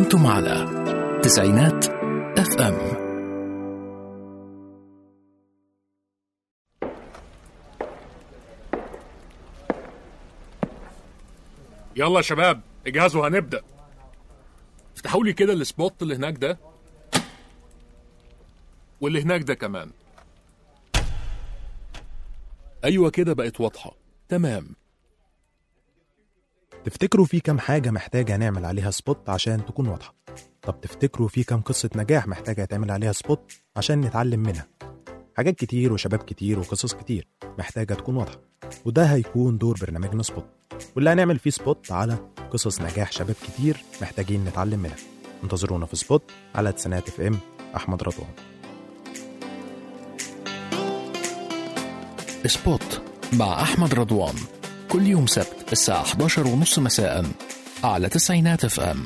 أنتم على تسعينات اف ام يلا يا شباب اجهزوا هنبدأ افتحوا لي كده السبوت اللي هناك ده واللي هناك ده كمان ايوه كده بقت واضحة تمام تفتكروا في كام حاجة محتاجة نعمل عليها سبوت عشان تكون واضحة طب تفتكروا في كام قصة نجاح محتاجة يتعمل عليها سبوت عشان نتعلم منها حاجات كتير وشباب كتير وقصص كتير محتاجة تكون واضحة وده هيكون دور برنامجنا سبوت واللي هنعمل فيه سبوت على قصص نجاح شباب كتير محتاجين نتعلم منها انتظرونا في سبوت على تسعينات اف ام احمد رضوان سبوت مع أحمد رضوان كل يوم سبت الساعة 11 ونص مساء على تسعينات اف ام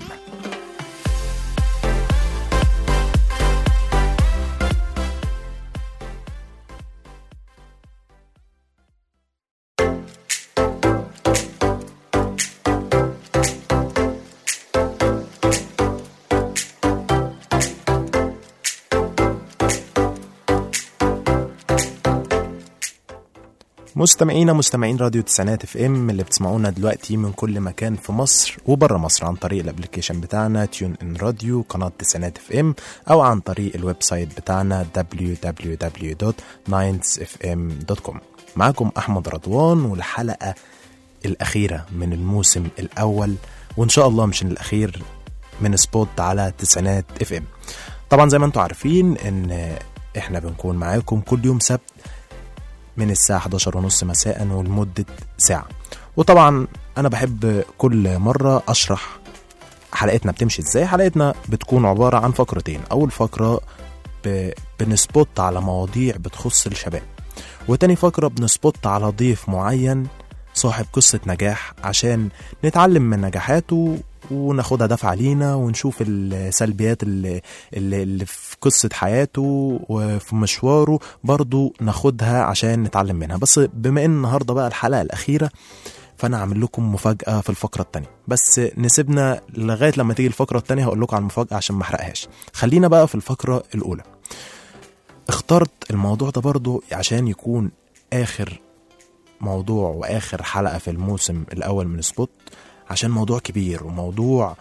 مستمعينا مستمعين راديو تسعينات اف ام اللي بتسمعونا دلوقتي من كل مكان في مصر وبره مصر عن طريق الابلكيشن بتاعنا تيون ان راديو قناه تسعينات اف ام او عن طريق الويب سايت بتاعنا www.9fm.com معاكم احمد رضوان والحلقه الاخيره من الموسم الاول وان شاء الله مش الاخير من سبوت على تسعينات اف ام طبعا زي ما انتم عارفين ان احنا بنكون معاكم كل يوم سبت من الساعة 11 ونص مساء ولمدة ساعة وطبعا أنا بحب كل مرة أشرح حلقتنا بتمشي ازاي حلقتنا بتكون عبارة عن فقرتين أول فقرة ب... بنسبوت على مواضيع بتخص الشباب وتاني فقرة بنسبوت على ضيف معين صاحب قصة نجاح عشان نتعلم من نجاحاته وناخدها دفعة لينا ونشوف السلبيات اللي, اللي, اللي في قصة حياته وفي مشواره برضو ناخدها عشان نتعلم منها بس بما ان النهاردة بقى الحلقة الأخيرة فأنا عامل لكم مفاجأة في الفقرة التانية بس نسيبنا لغاية لما تيجي الفقرة التانية هقول لكم على المفاجأة عشان ما احرقهاش خلينا بقى في الفقرة الأولى اخترت الموضوع ده برضو عشان يكون آخر موضوع واخر حلقه في الموسم الاول من سبوت عشان موضوع كبير وموضوع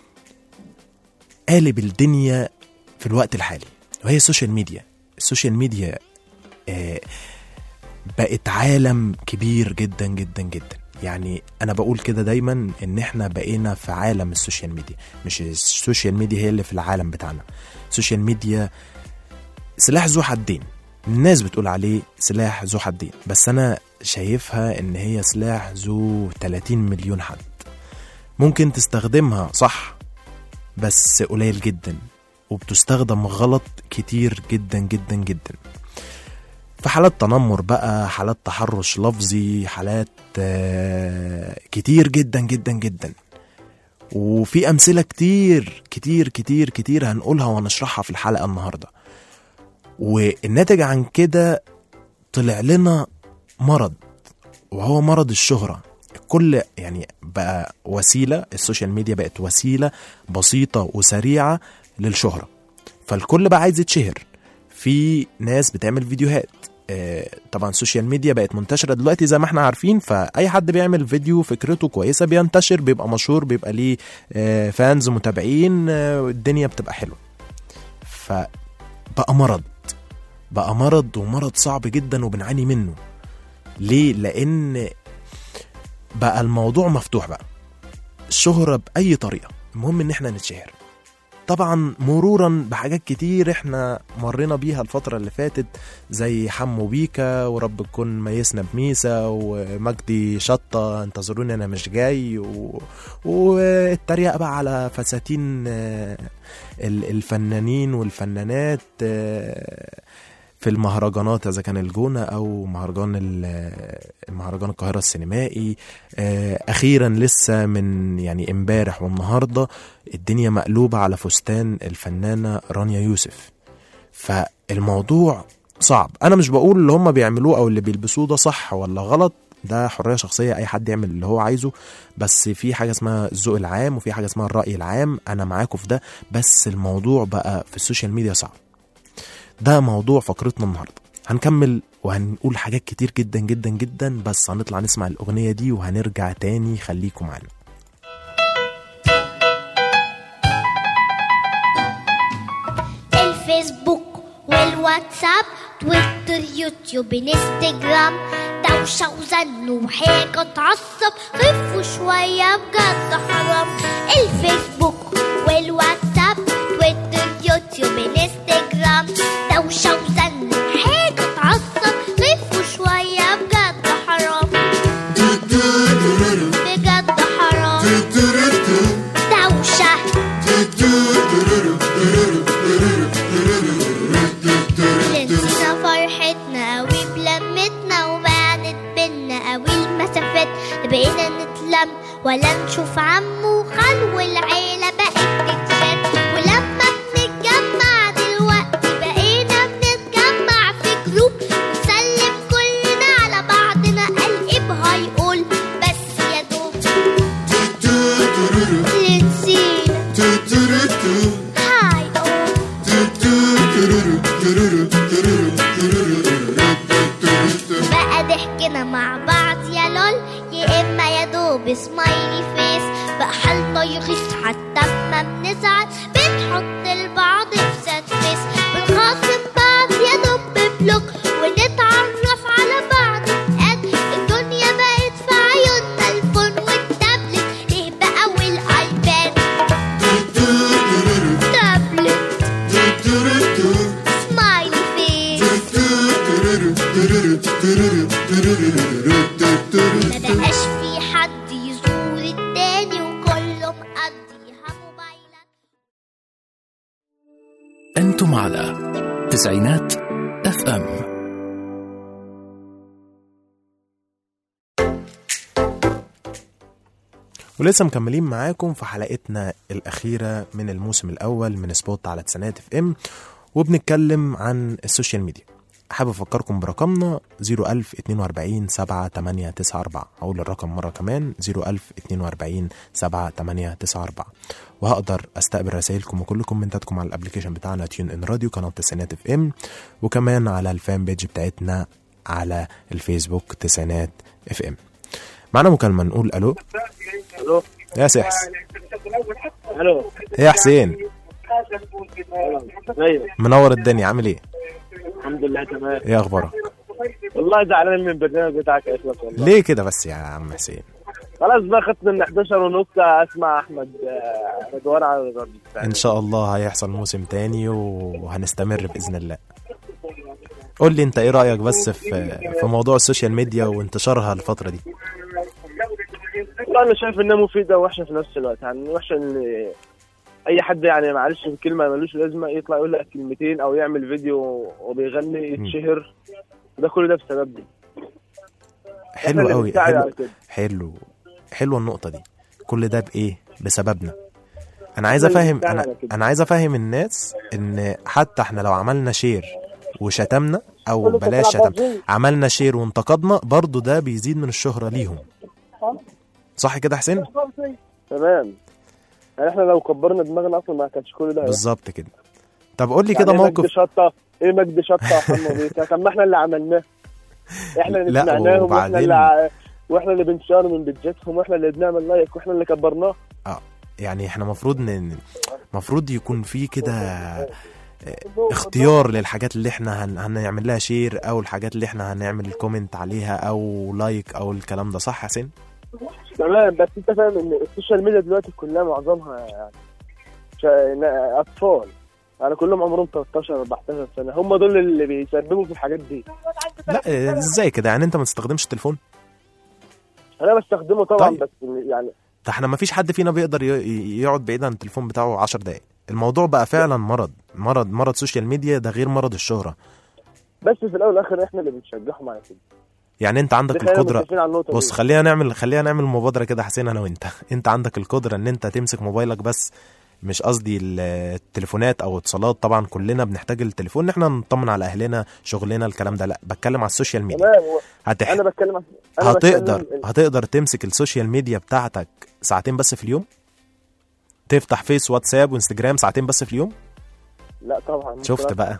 قالب الدنيا في الوقت الحالي وهي السوشيال ميديا السوشيال ميديا آه بقت عالم كبير جدا جدا جدا يعني انا بقول كده دايما ان احنا بقينا في عالم السوشيال ميديا مش السوشيال ميديا هي اللي في العالم بتاعنا السوشيال ميديا سلاح ذو حدين الناس بتقول عليه سلاح ذو حدين بس انا شايفها ان هي سلاح ذو 30 مليون حد ممكن تستخدمها صح بس قليل جدا وبتستخدم غلط كتير جدا جدا جدا في حالات تنمر بقى حالات تحرش لفظي حالات آه، كتير جدا جدا جدا وفي امثله كتير كتير كتير كتير هنقولها وهنشرحها في الحلقه النهارده والناتج عن كده طلع لنا مرض وهو مرض الشهرة كل يعني بقى وسيلة السوشيال ميديا بقت وسيلة بسيطة وسريعة للشهرة فالكل بقى عايز يتشهر في ناس بتعمل فيديوهات آه، طبعا السوشيال ميديا بقت منتشرة دلوقتي زي ما احنا عارفين فأي حد بيعمل فيديو فكرته كويسة بينتشر بيبقى مشهور بيبقى ليه آه، فانز متابعين آه، الدنيا بتبقى حلوة فبقى مرض بقى مرض ومرض صعب جدا وبنعاني منه ليه لان بقى الموضوع مفتوح بقى الشهرة بأي طريقة المهم ان احنا نتشهر طبعا مرورا بحاجات كتير احنا مرينا بيها الفترة اللي فاتت زي حمو بيكا ورب تكون ميسنا بميسا ومجدي شطة انتظروني انا مش جاي و... والتريقة بقى على فساتين آه، ال- الفنانين والفنانات آه، في المهرجانات اذا كان الجونه او مهرجان ال- المهرجان القاهره السينمائي آه، اخيرا لسه من يعني امبارح والنهارده الدنيا مقلوبه على فستان الفنانه رانيا يوسف فالموضوع صعب انا مش بقول اللي هم بيعملوه او اللي بيلبسوه ده صح ولا غلط ده حريه شخصيه اي حد يعمل اللي هو عايزه بس في حاجه اسمها الذوق العام وفي حاجه اسمها الراي العام انا معاكم في ده بس الموضوع بقى في السوشيال ميديا صعب ده موضوع فقرتنا النهارده هنكمل وهنقول حاجات كتير جدا جدا جدا بس هنطلع نسمع الاغنيه دي وهنرجع تاني خليكم معانا الفيسبوك والواتساب تويتر يوتيوب انستجرام دوشة وزن وحاجة تعصب خفوا شوية بجد حرام الفيسبوك والواتساب تويتر يوتيوب انستجرام دوشة وزن وحاجة تعصب خفوا شوية بجد حرام بجد حرام دوشة نسينا فرحتنا قوي بلمتنا وبعدت بينا قوي المسافات بقينا نتلم ولا نشوف عمو وخال والعيلة بقت تتشات ولما بنتجمع دلوقتي بقينا بنتجمع في جروب ونسلم كلنا على بعضنا قلب هيقول بس يا دوب نسينا هيقول بقى ضحكنا مع بعض يا لول يا اما يا دوب سمايلي فيس بقى حالنا يغيظ حتى ما بنزعل بنحط البعض في سات فيس بنخاصم بعض يا دوب ببلوك ونتعرف على بعض قد الدنيا بقت في عيوننا الفون والتابلت ليه بقى والايباد تابلت سمايلي فيس ما بقاش في حد يزور التاني وكله مقضيها موبايلات أنتم على تسعينات اف ام ولسه مكملين معاكم في حلقتنا الأخيرة من الموسم الأول من سبوت على تسعينات اف ام وبنتكلم عن السوشيال ميديا حابب أفكركم برقمنا 01042 7894 هقول الرقم مرة كمان 01042 7894 وهقدر استقبل رسائلكم وكل كومنتاتكم على الابلكيشن بتاعنا تيون ان راديو قناة تسعينات اف ام وكمان على الفان بيج بتاعتنا على الفيسبوك تسعينات اف ام معانا مكالمة نقول الو الو يا سحس الو ايه يا حسين ايوه منور الدنيا عامل ايه الحمد لله تمام ايه اخبارك والله زعلان من البرنامج بتاعك يا اشرف والله ليه كده بس يا عم حسين خلاص بقى خدت من 11 ونص اسمع احمد آه، رضوان على الراديو ان شاء الله هيحصل موسم تاني وهنستمر باذن الله قول لي انت ايه رايك بس في في موضوع السوشيال ميديا وانتشارها الفتره دي والله انا شايف انها مفيده ووحشه في نفس الوقت يعني وحشه ان اي حد يعني معلش الكلمه ملوش لازمه يطلع يقول لك كلمتين او يعمل فيديو وبيغني يتشهر ده كل ده بسبب دي حلو إحنا اللي قوي بنساعد على حلو كده. حلو حلوه النقطه دي كل ده بايه بسببنا انا عايز إحنا اللي افهم بنساعد انا على كده. انا عايز افهم الناس ان حتى احنا لو عملنا شير وشتمنا او بلاش شتم عملنا شير وانتقدنا برضو ده بيزيد من الشهرة ليهم صح كده يا حسين تمام يعني احنا لو كبرنا دماغنا اصلا ما كانش كل ده هيحصل. بالظبط كده طب قول لي يعني كده إيه مجد موقف شطه ايه مجد شطه يا حمو بيكا طب ما احنا اللي عملناه احنا اللي لا، سمعناهم واحنا وبعدين- اللي ع- واحنا اللي بنشار من بيتجاتهم واحنا اللي بنعمل لايك واحنا اللي كبرناه يعني احنا مفروض ان مفروض يكون في كده اه، اختيار للحاجات اللي احنا هن... هنعمل لها شير او الحاجات اللي احنا هنعمل كومنت عليها او لايك او الكلام ده صح يا حسين تمام بس انت فاهم ان السوشيال ميديا دلوقتي كلها معظمها يعني شا... نا- اطفال يعني كلهم عمرهم 13 14 سنه هم دول اللي بيسببوا في الحاجات دي لا اه، ازاي كده يعني انت ما تستخدمش التليفون انا بستخدمه طبعا طيب. بس يعني ده احنا ما فيش حد فينا بيقدر ي- ي- يقعد بعيد عن التليفون بتاعه 10 دقايق الموضوع بقى فعلا مرض مرض مرض سوشيال ميديا ده غير مرض الشهرة بس في الاول والاخر احنا اللي بنشجعهم على كده يعني انت عندك خلينا القدرة متفقين على النقطه بص دي. خلينا نعمل خلينا نعمل مبادرة كده حسين انا وانت انت عندك القدرة ان انت تمسك موبايلك بس مش قصدي ال- التليفونات او اتصالات طبعا كلنا بنحتاج التليفون ان احنا نطمن على اهلنا شغلنا الكلام ده لا بتكلم على السوشيال ميديا تمام و- هتح... انا بتكلم انا هتقدر بتكلم ال- هتقدر تمسك السوشيال ميديا بتاعتك ساعتين بس في اليوم تفتح فيس واتساب وانستجرام ساعتين بس في اليوم لا طبعا ممكن شفت أ- بقى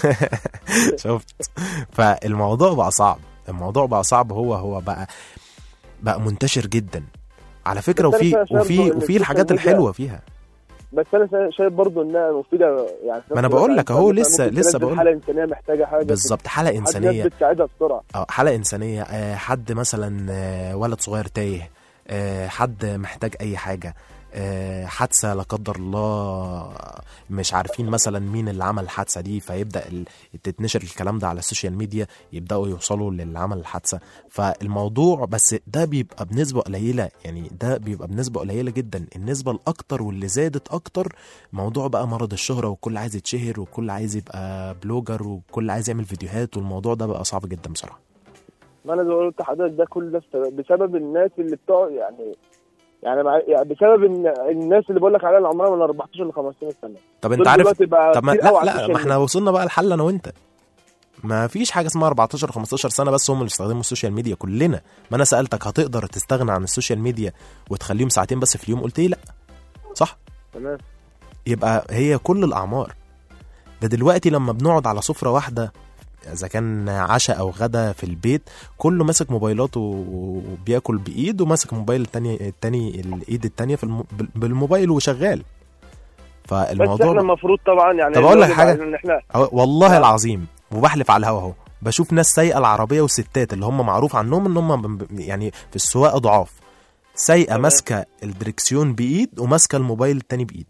شفت فالموضوع بقى صعب الموضوع بقى صعب هو هو بقى بقى منتشر جدا على فكره بس أنا وفي شايف برضه وفي إن وفي السوشيال الحاجات ميديا- الحلوه فيها بس انا شا- شايف برضو انها مفيده يعني في ما أنا نفس بقول الوقت لك أهو مثلاً لسه- ممكن لسه تنزل بقول- حاله انسانيه محتاجه حاجه بالظبط حاله حد ناس انسانيه بتساعدها بسرعه اه حالة إنسانية آه، حد مثلا آه، ولد صغير تايه آه، حد محتاج أي حاجة آه، حادثة لا قدر الله مش عارفين مثلا مين اللي عمل الحادثة دي فيبدأ ال- تتنشر الكلام ده على السوشيال ميديا يبدأوا يوصلوا للي عمل الحادثة فالموضوع بس ده بيبقى بنسبة قليلة يعني ده بيبقى بنسبة قليلة جدا النسبة الأكتر واللي زادت أكتر موضوع بقى مرض الشهرة والكل عايز يتشهر والكل عايز يبقى بلوجر والكل عايز يعمل فيديوهات والموضوع ده بقى صعب جدا بصراحة ما انا زي ما قلت لحضرتك ده كل ده بسبب- بسبب الناس اللي بتوع يعني يعني, مع... يعني بسبب إن الناس اللي بقول لك عليها اللي عمرها من 14 ل 15 سنه طب انت دول عارف دلوقتي بقى طب ما كتير قوي لا على لا السوشيال ما احنا وصلنا بقى الحل انا وانت ما فيش حاجه اسمها 14 15 سنه بس هم اللي بيستخدموا السوشيال ميديا كلنا ما انا سالتك هتقدر تستغنى عن السوشيال ميديا وتخليهم ساعتين بس في اليوم قلت لي لا صح تمام يبقى هي كل الاعمار ده دلوقتي لما بنقعد على سفره واحده اذا كان عشاء او غدا في البيت كله ماسك موبايلاته وبياكل بايد وماسك موبايل التاني التاني الايد التانيه في الم... بال- بالموبايل وشغال بس فالموضوع احنا المفروض طبعا يعني طب أقول لك الواجب حاجة؟ علينا ان احنا أه، والله آه. العظيم وبحلف على الهوا اهو بشوف ناس سايقه العربيه والستات اللي هم معروف عنهم ان هم ب- يعني في السواقه ضعاف سايقه تمام. ماسكه الدركسيون بايد وماسكه الموبايل التاني بايد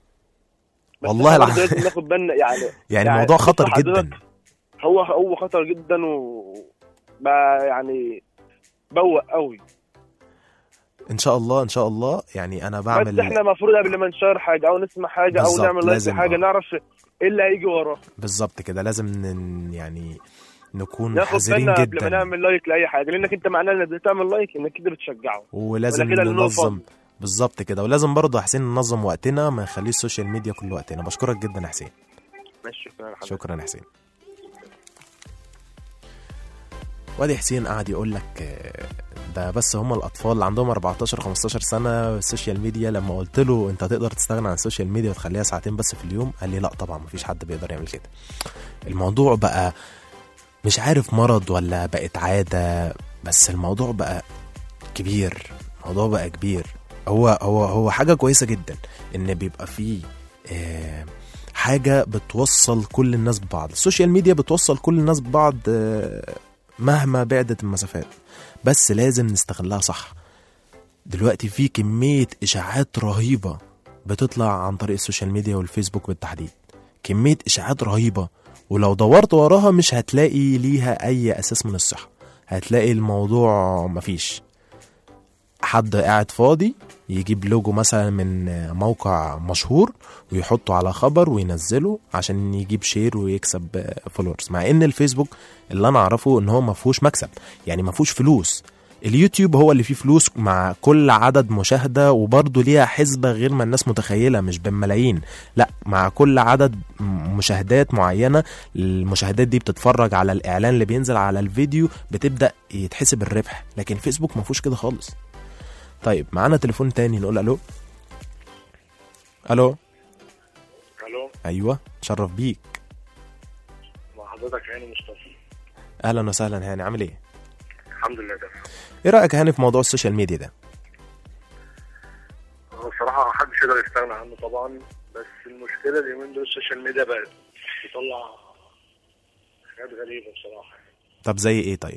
بس والله إحنا برضه العظيم لازم ناخد بالنا يعني يعني الموضوع بص خطر حضرتك، جدا هو هو خطر جدا و بقى يعني بوق قوي ان شاء الله ان شاء الله يعني انا بس بعمل احنا المفروض قبل ما نشير حاجه او نسمع حاجه او بالظبط، نعمل لايك لازم، حاجه آه. نعرف ايه اللي هيجي وراه بالظبط كده لازم ن... يعني نكون ناخد حذرين بالنا قبل ما جدا نعمل لايك لاي حاجه لانك انت معناه انك بتعمل لايك انك كده بتشجعه ولازم ولا كده اللي هو ننظم فاضي. بالظبط كده ولازم برضه يا حسين ننظم وقتنا ما نخليش السوشيال ميديا كل وقتنا بشكرك جدا يا حسين ماشي شكرا يا حبيبي. شكرا يا حسين وادي حسين قعد يقول لك آه، ده بس هم الاطفال اللي عندهم 14 15 سنه السوشيال ميديا لما قلت له انت تقدر تستغنى عن السوشيال ميديا وتخليها ساعتين بس في اليوم قال لي لا طبعا مفيش حد بيقدر يعمل كده الموضوع بقى مش عارف مرض ولا بقت عاده بس الموضوع بقى كبير الموضوع بقى كبير هو هو هو حاجه كويسه جدا ان بيبقى فيه آه حاجه بتوصل كل الناس ببعض السوشيال ميديا بتوصل كل الناس ببعض آه، مهما بعدت المسافات بس لازم نستغلها صح دلوقتي في كمية إشاعات رهيبة بتطلع عن طريق السوشيال ميديا والفيسبوك بالتحديد كمية إشاعات رهيبة ولو دورت وراها مش هتلاقي ليها أي أساس من الصحة هتلاقي الموضوع مفيش حد قاعد فاضي يجيب لوجو مثلا من موقع مشهور ويحطه على خبر وينزله عشان يجيب شير ويكسب فولورز مع ان الفيسبوك اللي انا اعرفه ان هو ما فيهوش مكسب يعني ما فيهوش فلوس اليوتيوب هو اللي فيه فلوس مع كل عدد مشاهدة وبرضه ليها حسبة غير ما الناس متخيلة مش بالملايين لا مع كل عدد م- مشاهدات معينة المشاهدات دي بتتفرج على الإعلان اللي بينزل على الفيديو بتبدأ يتحسب الربح لكن فيسبوك ما فيهوش كده خالص طيب معانا تليفون تاني نقول الو الو الو ايوه تشرف بيك مع حضرتك هاني مصطفى اهلا وسهلا هاني عامل ايه الحمد لله ده ايه رايك يا هاني في موضوع السوشيال ميديا ده هو بصراحة محدش يقدر يستغنى عنه طبعا بس المشكلة اليومين دول السوشيال ميديا بقت بتطلع حاجات غريبة بصراحة طب زي ايه طيب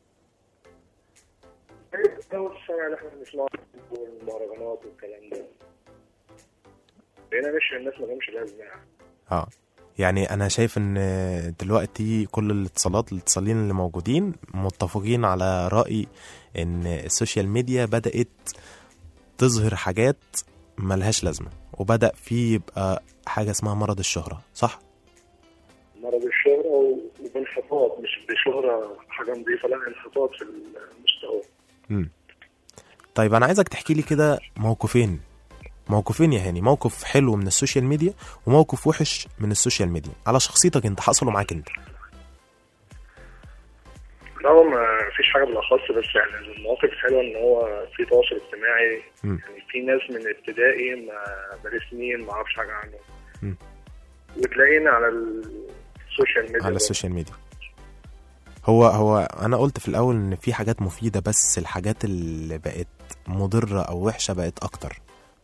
جو السمع اللي احنا بنسمعه والمهرجانات والكلام ده بقينا مش الناس ما لهمش لازمة يعني اه يعني انا شايف ان دلوقتي كل الاتصالات الاتصالين اللي موجودين متفقين على راي ان السوشيال ميديا بدات تظهر حاجات ملهاش لازمه وبدا في يبقى حاجه اسمها مرض الشهره صح مرض الشهرة و- وبانحطاط مش بشهرة حاجة نظيفة لا انحطاط في المستوى مم. طيب انا عايزك تحكي لي كده موقفين موقفين يا هاني موقف حلو من السوشيال ميديا وموقف وحش من السوشيال ميديا على شخصيتك انت حصلوا معاك انت لا هو ما فيش حاجه بالاخص بس يعني المواقف الحلوه ان هو في تواصل اجتماعي مم. يعني في ناس من ابتدائي ما بقالي سنين ما اعرفش حاجه عنهم مم. وتلاقينا على السوشيال ميديا على برضه. السوشيال ميديا هو هو انا قلت في الاول ان في حاجات مفيده بس الحاجات اللي بقت مضره او وحشه بقت اكتر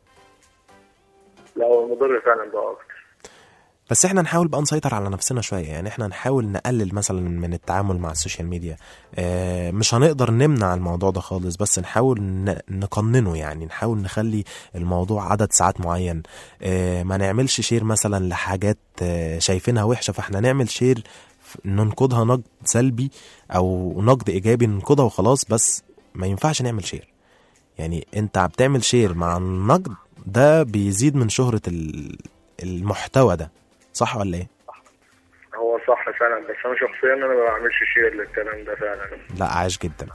لا هو مضر فعلا بقى اكتر بس احنا نحاول بقى نسيطر على نفسنا شويه يعني احنا نحاول نقلل مثلا من التعامل مع السوشيال ميديا اه مش هنقدر نمنع الموضوع ده خالص بس نحاول ن- نقننه يعني نحاول نخلي الموضوع عدد ساعات معين اه ما نعملش شير مثلا لحاجات اه شايفينها وحشه فاحنا نعمل شير ف- ننقدها نقد سلبي او نقد ايجابي ننقدها وخلاص بس ما ينفعش نعمل شير يعني انت بتعمل شير مع النقد ده بيزيد من شهرة ال- المحتوى ده صح ولا ايه؟ هو صح فعلا بس انا شخصيا انا ما بعملش شير للكلام ده فعلا لا عاش جدا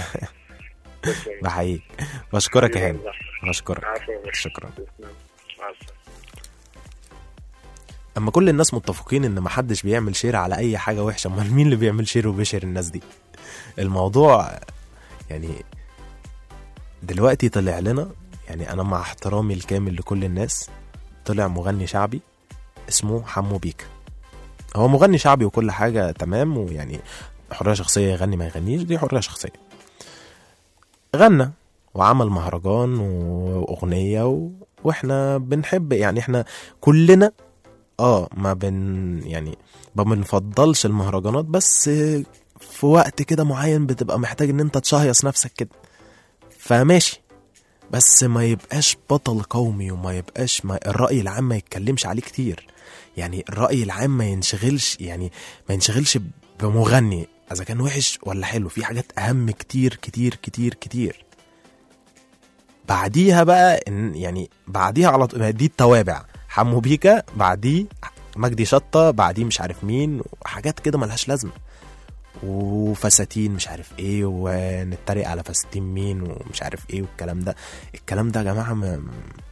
بحييك بشكرك يا هاني بشكرك عفوا شكرا مع السلامه اما كل الناس متفقين ان محدش بيعمل شير على اي حاجه وحشه امال مين اللي بيعمل شير وبيشير الناس دي الموضوع يعني دلوقتي طلع لنا يعني انا مع احترامي الكامل لكل الناس طلع مغني شعبي اسمه حمو بيكا هو مغني شعبي وكل حاجه تمام ويعني حريه شخصيه يغني ما يغنيش دي حريه شخصيه غنى وعمل مهرجان واغنيه و... واحنا بنحب يعني احنا كلنا اه ما بن يعني ما بنفضلش المهرجانات بس في وقت كده معين بتبقى محتاج ان انت تشهيص نفسك كده فماشي بس ما يبقاش بطل قومي وما يبقاش ما الرأي العام ما يتكلمش عليه كتير يعني الرأي العام ما ينشغلش يعني ما ينشغلش بمغني اذا كان وحش ولا حلو في حاجات اهم كتير كتير كتير كتير بعديها بقى إن يعني بعديها على طول دي التوابع حمو بيكا بعديه مجدي شطة بعديه مش عارف مين حاجات كده ملهاش لازمة وفساتين مش عارف ايه ونتريق على فساتين مين ومش عارف ايه والكلام ده الكلام ده يا جماعة م-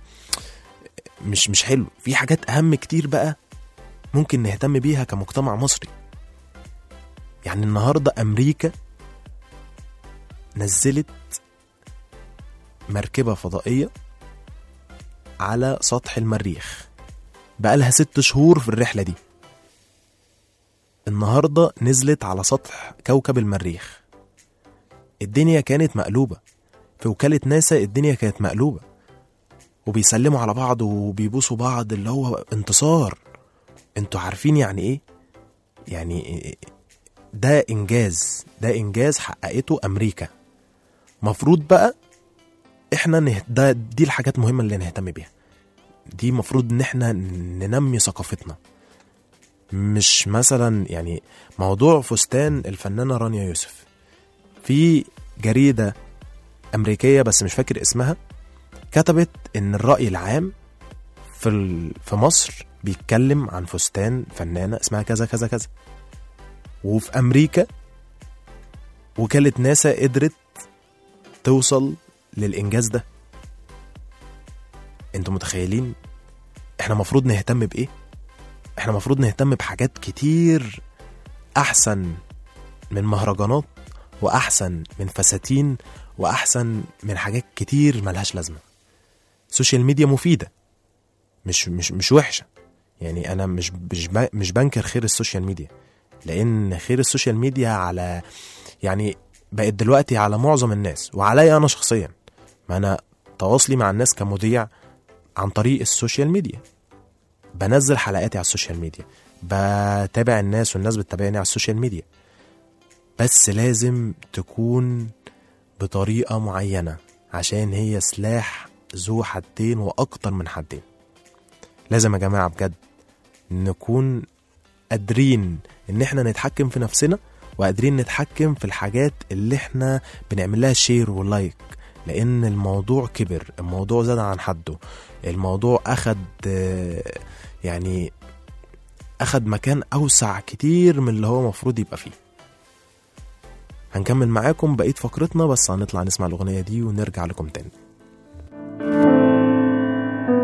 مش مش حلو في حاجات اهم كتير بقى ممكن نهتم بيها كمجتمع مصري يعني النهاردة امريكا نزلت مركبة فضائية على سطح المريخ بقالها ست شهور في الرحلة دي النهاردة نزلت على سطح كوكب المريخ الدنيا كانت مقلوبة في وكالة ناسا الدنيا كانت مقلوبة وبيسلموا على بعض وبيبوسوا بعض اللي هو انتصار انتوا عارفين يعني ايه يعني ده انجاز ده انجاز حققته امريكا مفروض بقى احنا نه... ده دي الحاجات المهمه اللي نهتم بيها دي مفروض ان احنا ننمي ثقافتنا مش مثلا يعني موضوع فستان الفنانه رانيا يوسف في جريده امريكيه بس مش فاكر اسمها كتبت ان الراي العام في ال... في مصر بيتكلم عن فستان فنانه اسمها كذا كذا كذا وفي امريكا وكاله ناسا قدرت توصل للانجاز ده انتوا متخيلين احنا مفروض نهتم بايه احنا مفروض نهتم بحاجات كتير احسن من مهرجانات واحسن من فساتين واحسن من حاجات كتير ملهاش لازمه السوشيال ميديا مفيده مش مش مش وحشه يعني انا مش مش ب- مش بنكر خير السوشيال ميديا لان خير السوشيال ميديا على يعني بقت دلوقتي على معظم الناس وعليا انا شخصيا ما انا تواصلي مع الناس كمذيع عن طريق السوشيال ميديا بنزل حلقاتي على السوشيال ميديا بتابع الناس والناس بتتابعني على السوشيال ميديا بس لازم تكون بطريقة معينة عشان هي سلاح ذو حدين وأكتر من حدين لازم يا جماعة بجد نكون قادرين ان احنا نتحكم في نفسنا وقادرين نتحكم في الحاجات اللي احنا بنعمل لها شير ولايك لان الموضوع كبر الموضوع زاد عن حده الموضوع اخد آه، يعني اخد مكان اوسع كتير من اللي هو مفروض يبقى فيه هنكمل معاكم بقية فقرتنا بس هنطلع نسمع الأغنية دي ونرجع لكم تاني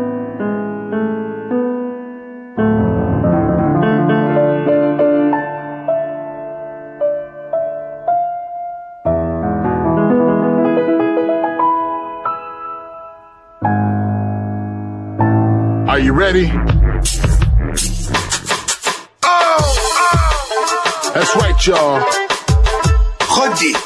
Are you ready? That's right, y'all. خدي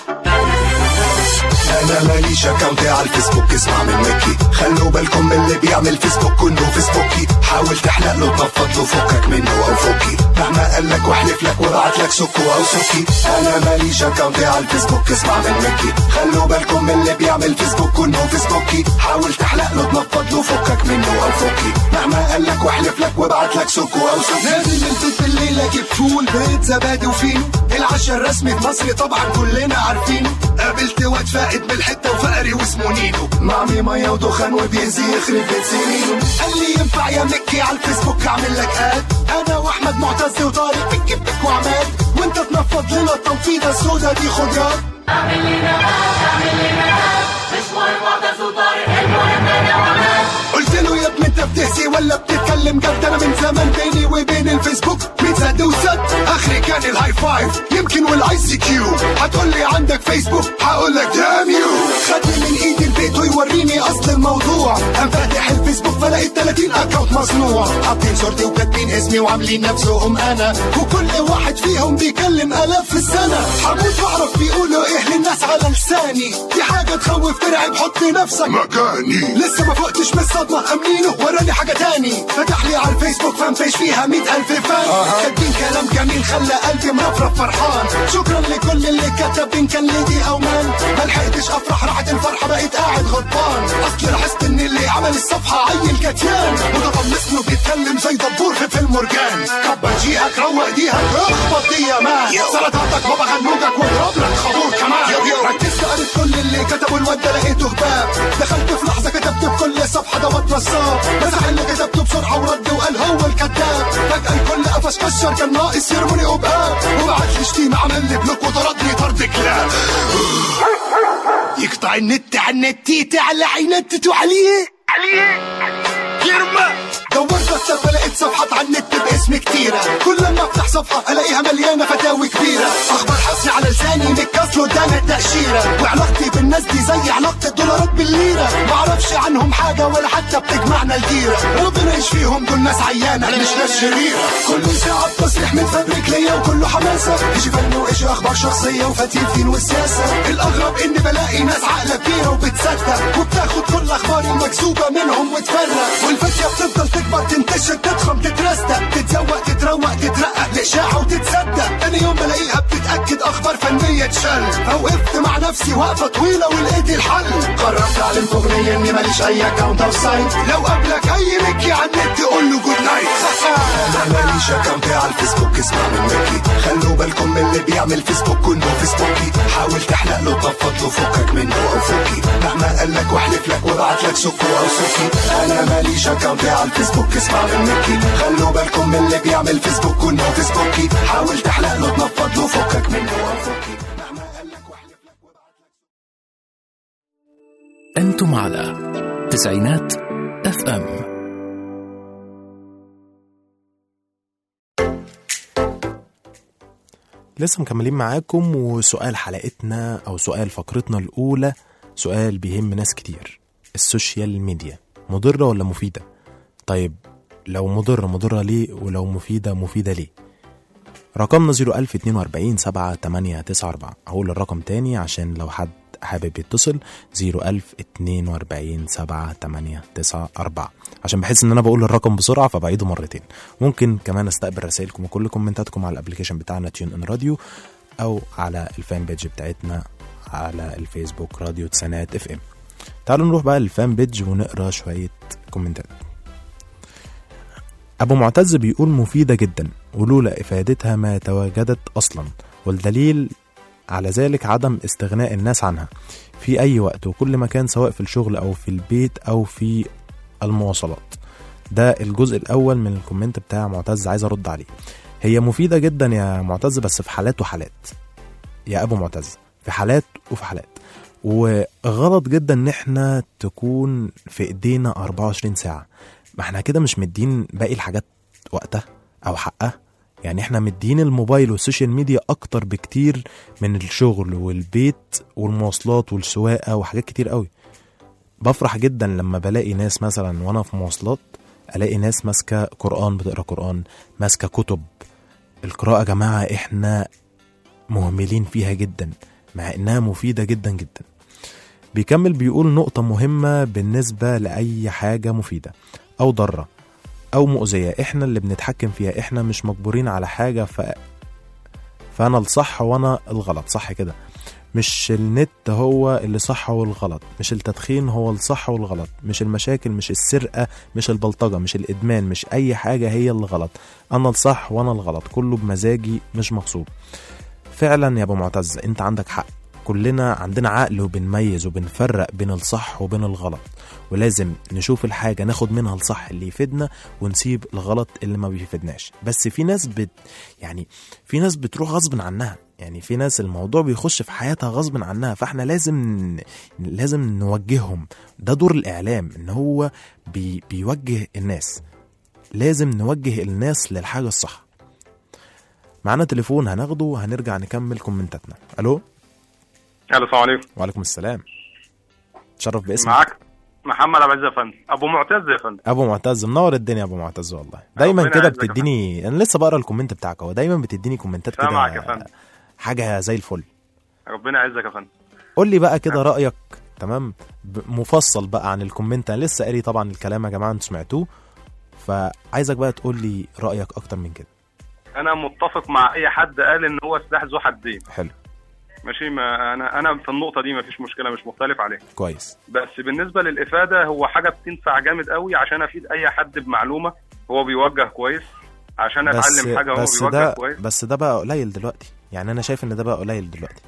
انا ماليش اكونت على الفيسبوك اسمع من مكي خلوا بالكم من اللي بيعمل فيسبوك كله فيسبوكي حاول تحلق له تنفض له فكك منه او فكي مهما قال لك واحلف لك وابعت لك سكو او سكي انا ماليش اكونت على الفيسبوك اسمع من مكي خلوا بالكم من اللي بيعمل فيسبوك كله فيسبوكي حاول تحلق له تنفض له فكك منه او فكي مهما قال لك واحلف لك وابعت لك سكو او سكي نازل من البيت بالليل اجيب فول بيت زبادي وفينو العشاء الرسمي في مصر طبعا كلنا عارفينه قابلت واد فائد بالحته وفقري واسمه نينو معمي ميه ودخان وبيأذي يخرب بيت سنينه قال لي ينفع يا مكي على الفيسبوك اعمل لك اد انا واحمد معتز وطارق بك بك وعماد وانت تنفض لنا التنفيضه السودا دي خد ياض قلت له يا ابني انت بتهزي ولا بتتكلم جد انا من زمان بيني وبين الفيسبوك متزد وسد اخري كان الهاي فايف يمكن والاي سي كيو هتقول لي عندك فيسبوك هقول لك دام يو خدني من ايدي البيت ويوريني اصل الموضوع قام فاتح الفيسبوك فلقيت 30 اكونت مصنوع حاطين صورتي وكاتبين اسمي وعاملين نفسهم انا وكل واحد فيهم بيكلم الاف في السنه هموت واعرف بيقولوا ايه للناس على لساني دي حاجه تخوف ترعب حط نفسك مكاني لسه ما فقتش من الصدمة أمنينه وراني حاجة تاني فتح لي على الفيسبوك فان بيج فيها مئة ألف فان كاتبين كلام جميل خلى قلبي مرفرف فرحان شكرا لكل اللي كتب إن كان ليدي أو مان ما لحقتش أفرح راحت الفرحة بقيت قاعد غضبان أصل لاحظت إن اللي عمل الصفحة عيل كتيان وتطمس له بيتكلم زي دبور في فيلم مرجان كبر جيهك روق ديهك اخبط دي يا مان سلطاتك بابا غنوجك واضرب لك خابور كمان ركزت قريت كل اللي كتبوا الواد ده لقيته هباب دخلت في لحظة كتبت في كل صفحة دوت نصاب مسح اللي كتبته بسرعة ورد وقال هو الكذاب فجأة الكل قفش كشر كان ناقص يرموني قباب وبعت لي شتيمة عمل لي بلوك وطردني طرد كلاب يقطع النت على النت على عينتته عليه عليه يرمى دورت السالفة لقيت صفحات على النت باسم كتيرة كل لما افتح صفحة الاقيها مليانة فتاوي كبيرة اخبار حصري على لساني متكسل قدام التأشيرة وعلاقتي بالناس دي زي علاقة الدولارات بالليرة معرفش عنهم حاجة ولا حتى بتجمعنا الجيرة ربنا يشفيهم دول ناس عيانة مش ناس شريرة كل ساعة تصريح متفبرك ليا وكله حماسة ايش فن وايش اخبار شخصية وفتيل فين والسياسة الاغرب اني بلاقي ناس عقلة كبيرة وبتصدق وبتاخد كل اخباري المكذوبة منهم وتفرق والفتية بتفضل تكبر تنتشر تضخم تترستق تتزوق تتروق تترقق لإشاعة وتتصدق تاني يوم بلاقيها بتتأكد أخبار فنية تشل فوقفت مع نفسي وقفة طويلة ولقيت الحل قررت أعلن في أغنية إني ماليش أي أكونت أو سايت لو قابلك أي مكي على النت قول له جود نايت أنا ماليش أكونت على الفيسبوك اسمع من مكي خلوا بالكم من اللي بيعمل فيسبوك كله فيسبوكي حاول تحلق له تنفض له فكك منه أو فكي مهما قال لك واحلف لك وابعت لك سكو أو سكي أنا ماليش أكونت على الفيسبوك اسمع من مكي خلوا بالكم من اللي بيعمل فيسبوك كله فيسبوكي حاول تحلق له تنفض له فكك منه أو فكي مهما قال لك واحلف لك وابعت لك أنتم على تسعينات اف ام لسه مكملين معاكم وسؤال حلقتنا او سؤال فقرتنا الاولى سؤال بيهم ناس كتير السوشيال ميديا مضرة ولا مفيدة طيب لو مضرة مضرة ليه ولو مفيدة مفيدة ليه رقمنا 01042 7894 هقول الرقم تاني عشان لو حد حابب يتصل 01042 7894 عشان بحس ان انا بقول الرقم بسرعه فبعيده مرتين ممكن كمان استقبل رسائلكم وكل كومنتاتكم على الابلكيشن بتاعنا تيون ان راديو او على الفان بيج بتاعتنا على الفيسبوك راديو تسانات اف ام تعالوا نروح بقى للفان بيج ونقرا شويه كومنتات أبو معتز بيقول مفيدة جدا ولولا إفادتها ما تواجدت أصلا والدليل على ذلك عدم استغناء الناس عنها في أي وقت وكل مكان سواء في الشغل أو في البيت أو في المواصلات ده الجزء الأول من الكومنت بتاع معتز عايز أرد عليه هي مفيدة جدا يا معتز بس في حالات وحالات يا أبو معتز في حالات وفي حالات وغلط جدا ان احنا تكون في ايدينا 24 ساعة ما احنا كده مش مدين باقي الحاجات وقتها او حقها يعني احنا مدين الموبايل والسوشيال ميديا اكتر بكتير من الشغل والبيت والمواصلات والسواقة وحاجات كتير قوي بفرح جدا لما بلاقي ناس مثلا وانا في مواصلات الاقي ناس ماسكه قران بتقرا قران ماسكه كتب القراءه يا جماعه احنا مهملين فيها جدا مع انها مفيده جدا جدا بيكمل بيقول نقطة مهمة بالنسبة لأي حاجة مفيدة أو ضارة أو مؤذية إحنا اللي بنتحكم فيها إحنا مش مجبورين على حاجة ف... فأنا الصح وأنا الغلط صح كده مش النت هو اللي صح والغلط مش التدخين هو الصح والغلط مش المشاكل مش السرقة مش البلطجة مش الإدمان مش أي حاجة هي اللي غلط أنا الصح وأنا الغلط كله بمزاجي مش مغصوب فعلا يا أبو معتز أنت عندك حق كلنا عندنا عقل وبنميز وبنفرق بين الصح وبين الغلط ولازم نشوف الحاجة ناخد منها الصح اللي يفيدنا ونسيب الغلط اللي ما بيفيدناش بس في ناس بت يعني في ناس بتروح غصب عنها يعني في ناس الموضوع بيخش في حياتها غصب عنها فاحنا لازم لازم نوجههم ده دور الإعلام إن هو بي بيوجه الناس لازم نوجه الناس للحاجة الصح معانا تليفون هناخده وهنرجع نكمل كومنتاتنا الو الو السلام عليكم وعليكم السلام تشرف باسمك معاك محمد عبد العزيز يا فندم ابو معتز يا فندم ابو معتز منور الدنيا يا ابو معتز والله دايما ربنا كده يعزك يا بتديني انا لسه بقرا الكومنت بتاعك هو دايما بتديني كومنتات سامعك يا كده فندم حاجه زي الفل ربنا يعزك يا فندم قول لي بقى كده رايك تمام ب- مفصل بقى عن الكومنت انا لسه قاري طبعا الكلام يا جماعه انتوا سمعتوه فعايزك بقى تقول لي رايك اكتر من كده انا متفق مع اي حد قال ان هو سلاح ذو حدين حلو ماشي ما انا انا في النقطه دي ما فيش مشكله مش مختلف عليها كويس بس بالنسبه للافاده هو حاجه بتنفع جامد قوي عشان افيد اي حد بمعلومه هو بيوجه كويس عشان بس اتعلم حاجه هو بس بيوجه ده كويس بس ده بقى قليل دلوقتي يعني انا شايف ان ده بقى قليل دلوقتي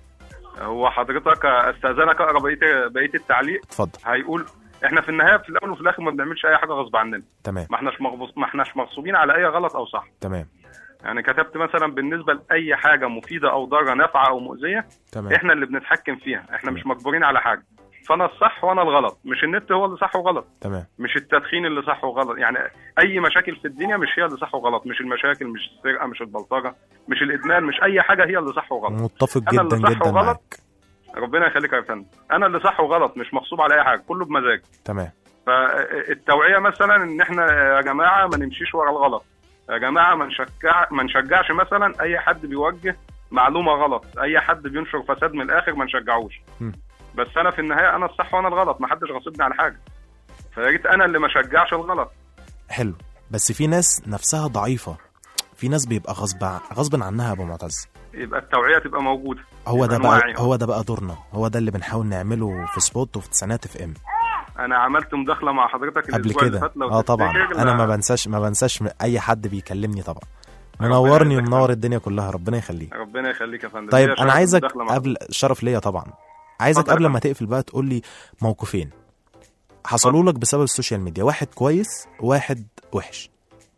هو حضرتك استاذنك اقرا بقيه بقيه التعليق اتفضل هيقول احنا في النهايه في الاول وفي الاخر ما بنعملش اي حاجه غصب عننا تمام ما احناش مغصوب ما احناش مغصوبين على اي غلط او صح تمام يعني كتبت مثلا بالنسبه لاي حاجه مفيده او ضاره نافعه او مؤذيه تمام احنا اللي بنتحكم فيها احنا مش مجبورين على حاجه فانا الصح وانا الغلط مش النت هو اللي صح وغلط تمام مش التدخين اللي صح وغلط يعني اي مشاكل في الدنيا مش هي اللي صح وغلط مش المشاكل مش السرقه مش البلطجه مش الادمان مش اي حاجه هي اللي صح وغلط متفق أنا اللي جدا صح جدا وغلط. معاك ربنا يخليك يا فندم انا اللي صح وغلط مش مغصوب على اي حاجه كله بمزاج تمام فالتوعيه مثلا ان احنا يا جماعه ما نمشيش ورا الغلط يا جماعه ما نشجع ما نشجعش مثلا اي حد بيوجه معلومه غلط اي حد بينشر فساد من الاخر ما نشجعوش م. بس انا في النهايه انا الصح وانا الغلط ما حدش غاصبني على حاجه فيا ريت انا اللي ما اشجعش الغلط حلو بس في ناس نفسها ضعيفة في ناس بيبقى غصب ع- غصب عنها يا ابو معتز يبقى التوعيه تبقى موجوده هو ده يبقى بقى نوعي. هو ده بقى دورنا هو ده اللي بنحاول نعمله في سبوت وفي تسعينات اف ام انا عملت مداخله مع حضرتك قبل الاسبوع اللي كده فات لو اه طبعا تفتكر، انا لا- ما بنساش ما بنساش اي حد بيكلمني طبعا ربنا منورني يخليك. ومنور الدنيا كلها ربنا يخليك ربنا يخليك يا فندم طيب ليا انا شرف عايزك المداخلة مع قبل شرف ليا طبعا عايزك اتفضل يا قبل ما فندم. تقفل بقى تقول لي موقفين حصلوا لك بسبب السوشيال ميديا واحد كويس واحد وحش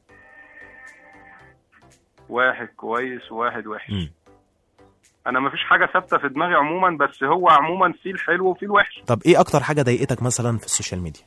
واحد كويس وواحد وحش مم. انا ما فيش حاجه ثابته في دماغي عموما بس هو عموما في الحلو وفي الوحش طب ايه اكتر حاجه ضايقتك مثلا في السوشيال ميديا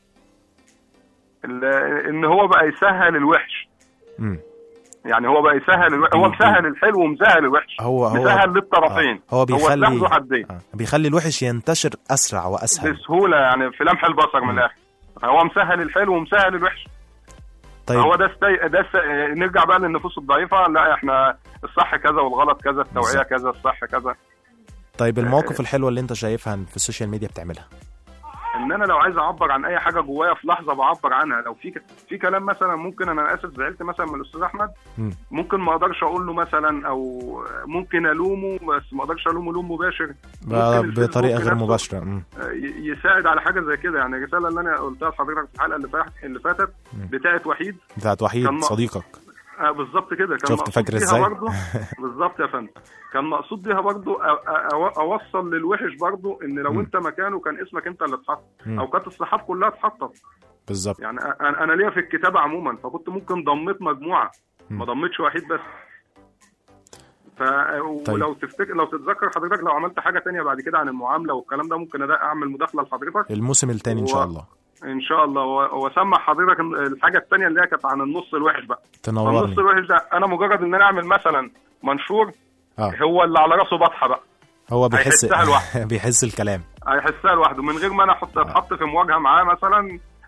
ال- ان هو بقى يسهل الوحش مم. يعني هو بقى يسهل الوحش هو مسهل الحلو ومسهل الوحش هو هو مسهل للطرفين آه. هو سلاح بيخلي ذو حدين آه. بيخلي الوحش ينتشر اسرع واسهل بسهوله يعني في لمح البصر من الاخر هو مسهل الحلو ومسهل الوحش طيب هو ده استي... ده است... نرجع بقى للنفوس الضعيفه لا احنا الصح كذا والغلط كذا التوعيه بالظبط. كذا الصح كذا طيب المواقف الحلوه اللي انت شايفها في السوشيال ميديا بتعملها ان انا لو عايز اعبر عن اي حاجه جوايا في لحظه بعبر عنها لو في ك- في كلام مثلا ممكن انا اسف زعلت مثلا من الاستاذ احمد مم. ممكن ما اقدرش اقول له مثلا او ممكن الومه بس ما اقدرش الومه لوم مباشر ب- ممكن الفيسبوك بطريقه غير نفسه مباشره مم. ي- يساعد على حاجه زي كده يعني الرساله اللي انا قلتها لحضرتك في الحلقه اللي فاتت اللي فاتت مم. بتاعت وحيد بتاعت وحيد كان م- صديقك آه بالظبط كده كان شفت مقصود فاكر بيها إزاي؟ برضه بالظبط يا فندم كان مقصود بيها برضه أ- أ- أو- اوصل للوحش برضه ان لو مم. انت مكانه كان اسمك انت اللي اتحط مم. او كانت الصحاب كلها اتحطت بالظبط يعني انا انا ليا في الكتابه عموما فكنت ممكن ضميت مجموعه مم. ما ضميتش وحيد بس ف طيب. ولو تفتكر لو تتذكر حضرتك لو عملت حاجه تانية بعد كده عن المعامله والكلام ده ممكن أدا- اعمل مداخله لحضرتك الموسم الثاني ان هو- شاء الله ان شاء الله و- واسمع حضرتك الحاجه التانية اللي هي كانت عن النص الوحش بقى النص تنورني الوحش ده انا مجرد ان انا اعمل مثلا منشور اه هو اللي على راسه بطحه بقى هو بيحس هيحسها لوحده. بيحس الكلام هيحسها لوحده من غير ما انا احط اتحط في مواجهه معاه مثلا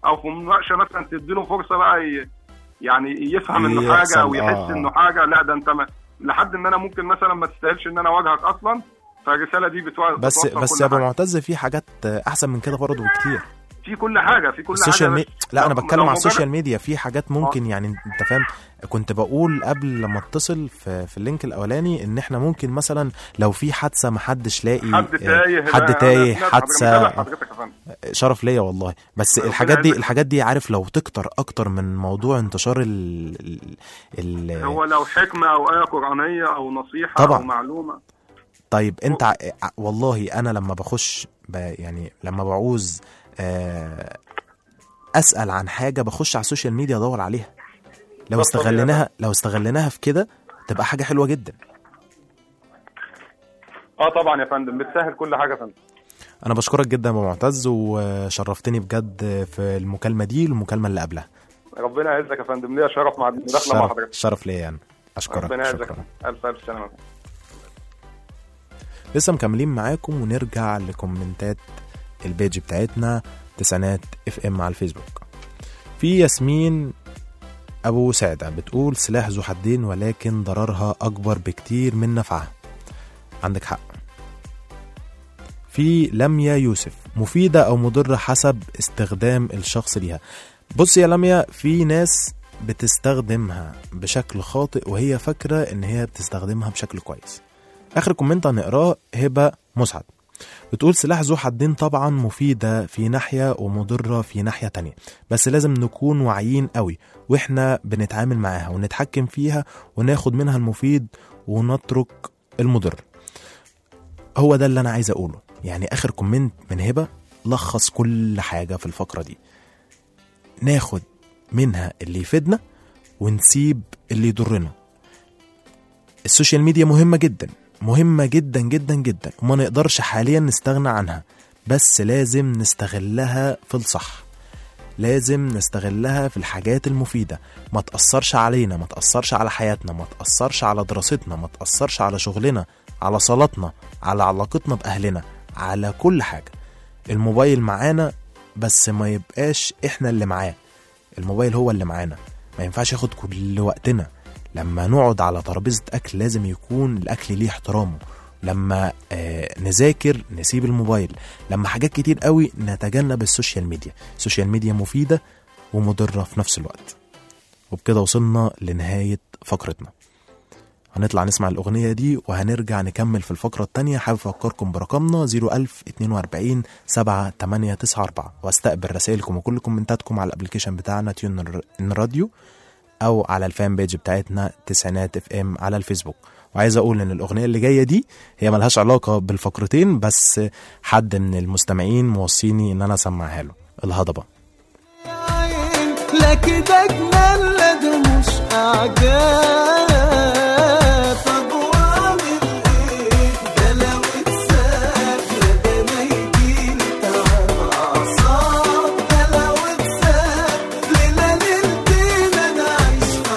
او في مناقشه مثلا تديله فرصه بقى ي... يعني يفهم انه يحصل، حاجه او يحس آه. انه حاجه لا ده انت ما... لحد ان انا ممكن مثلا ما تستاهلش ان انا اواجهك اصلا فالرساله دي بتوع... بس بتوصل بس كل يا ابو حاجة. معتز في حاجات احسن من كده برضه بكتير في كل حاجه في كل السوشيال حاجه ميديا لا انا لو- بتكلم لو على مجرد- السوشيال ميديا في حاجات ممكن يعني انت فاهم كنت بقول قبل لما اتصل في, في اللينك الاولاني ان احنا ممكن مثلا لو في حادثه محدش لاقي حد آه، تايه حد ده- تايه أنا- أنا حادثه متابع حضرتك يا فندم شرف ليا والله بس ربنا الحاجات دي يعزك. الحاجات دي عارف لو تكتر اكتر من موضوع انتشار ال ال, ال هو لو حكمه او ايه قرانيه او نصيحه طبعاً. او معلومه طيب انت ع- ع- والله انا لما بخش ب يعني لما بعوز آه، اسال عن حاجه بخش على السوشيال ميديا ادور عليها لو ده استغليناها لو استغليناها في كده تبقى حاجه حلوه جدا اه طبعا يا فندم بتسهل كل حاجه يا فندم انا بشكرك جدا يا ابو معتز وشرفتني بجد في المكالمه دي والمكالمه اللي قبلها ربنا يعزك يا فندم ليا شرف مع المداخله مع شرف, حضرتك شرف ليا انا اشكرك ربنا يعزك شكرا الف الف سلامه لسه مكملين معاكم ونرجع لكومنتات البيج بتاعتنا تسعينات اف ام على الفيسبوك في ياسمين ابو سعده بتقول سلاح ذو حدين ولكن ضررها اكبر بكتير من نفعها عندك حق في لميا يوسف مفيده او مضره حسب استخدام الشخص ليها بص يا لميا في ناس بتستخدمها بشكل خاطئ وهي فاكره ان هي بتستخدمها بشكل كويس اخر كومنت هنقراه هبه مسعد بتقول سلاح ذو حدين طبعا مفيدة في ناحية ومضرة في ناحية تانية بس لازم نكون واعيين قوي واحنا بنتعامل معاها ونتحكم فيها وناخد منها المفيد ونترك المضر هو ده اللي انا عايز اقوله يعني اخر كومنت من هبة لخص كل حاجة في الفقرة دي ناخد منها اللي يفيدنا ونسيب اللي يضرنا السوشيال ميديا مهمة جدا مهمة جدا جدا جدا وما نقدرش حاليا نستغنى عنها بس لازم نستغلها في الصح لازم نستغلها في الحاجات المفيدة ما تأثرش علينا ما تأثرش على حياتنا ما تأثرش على دراستنا ما تأثرش على شغلنا على صلاتنا على علاقتنا بأهلنا على كل حاجة الموبايل معانا بس ما يبقاش احنا اللي معاه الموبايل هو اللي معانا ما ينفعش ياخد كل وقتنا لما نقعد على ترابيزة أكل لازم يكون الأكل ليه احترامه لما آه نذاكر نسيب الموبايل لما حاجات كتير قوي نتجنب السوشيال ميديا السوشيال ميديا مفيدة ومضرة في نفس الوقت وبكده وصلنا لنهاية فقرتنا هنطلع نسمع الأغنية دي وهنرجع نكمل في الفقرة التانية حابب أفكركم برقمنا 01042 7894 واستقبل رسائلكم وكل كومنتاتكم على الابلكيشن بتاعنا تيون الر- ان راديو او على الفان بيج بتاعتنا تسعينات اف ام على الفيسبوك وعايز اقول ان الاغنيه اللي جايه دي هي ملهاش علاقه بالفقرتين بس حد من المستمعين موصيني ان انا اسمعها له الهضبه لا كده جنان لا ده مش اعجاب طب واعمل ايه ده لو اتساب لا ده ما يجيلي تعب اعصاب ده لو اتساب ليلة ليلتين انا عايش في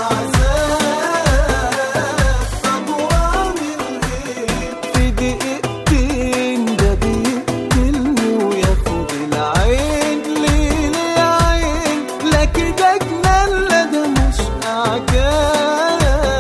عذاب طب واعمل ايه في دقيقتين ده بيقتلني وياخد العين ليه ليه يا عين لا كده جنان لا ده مش اعجاب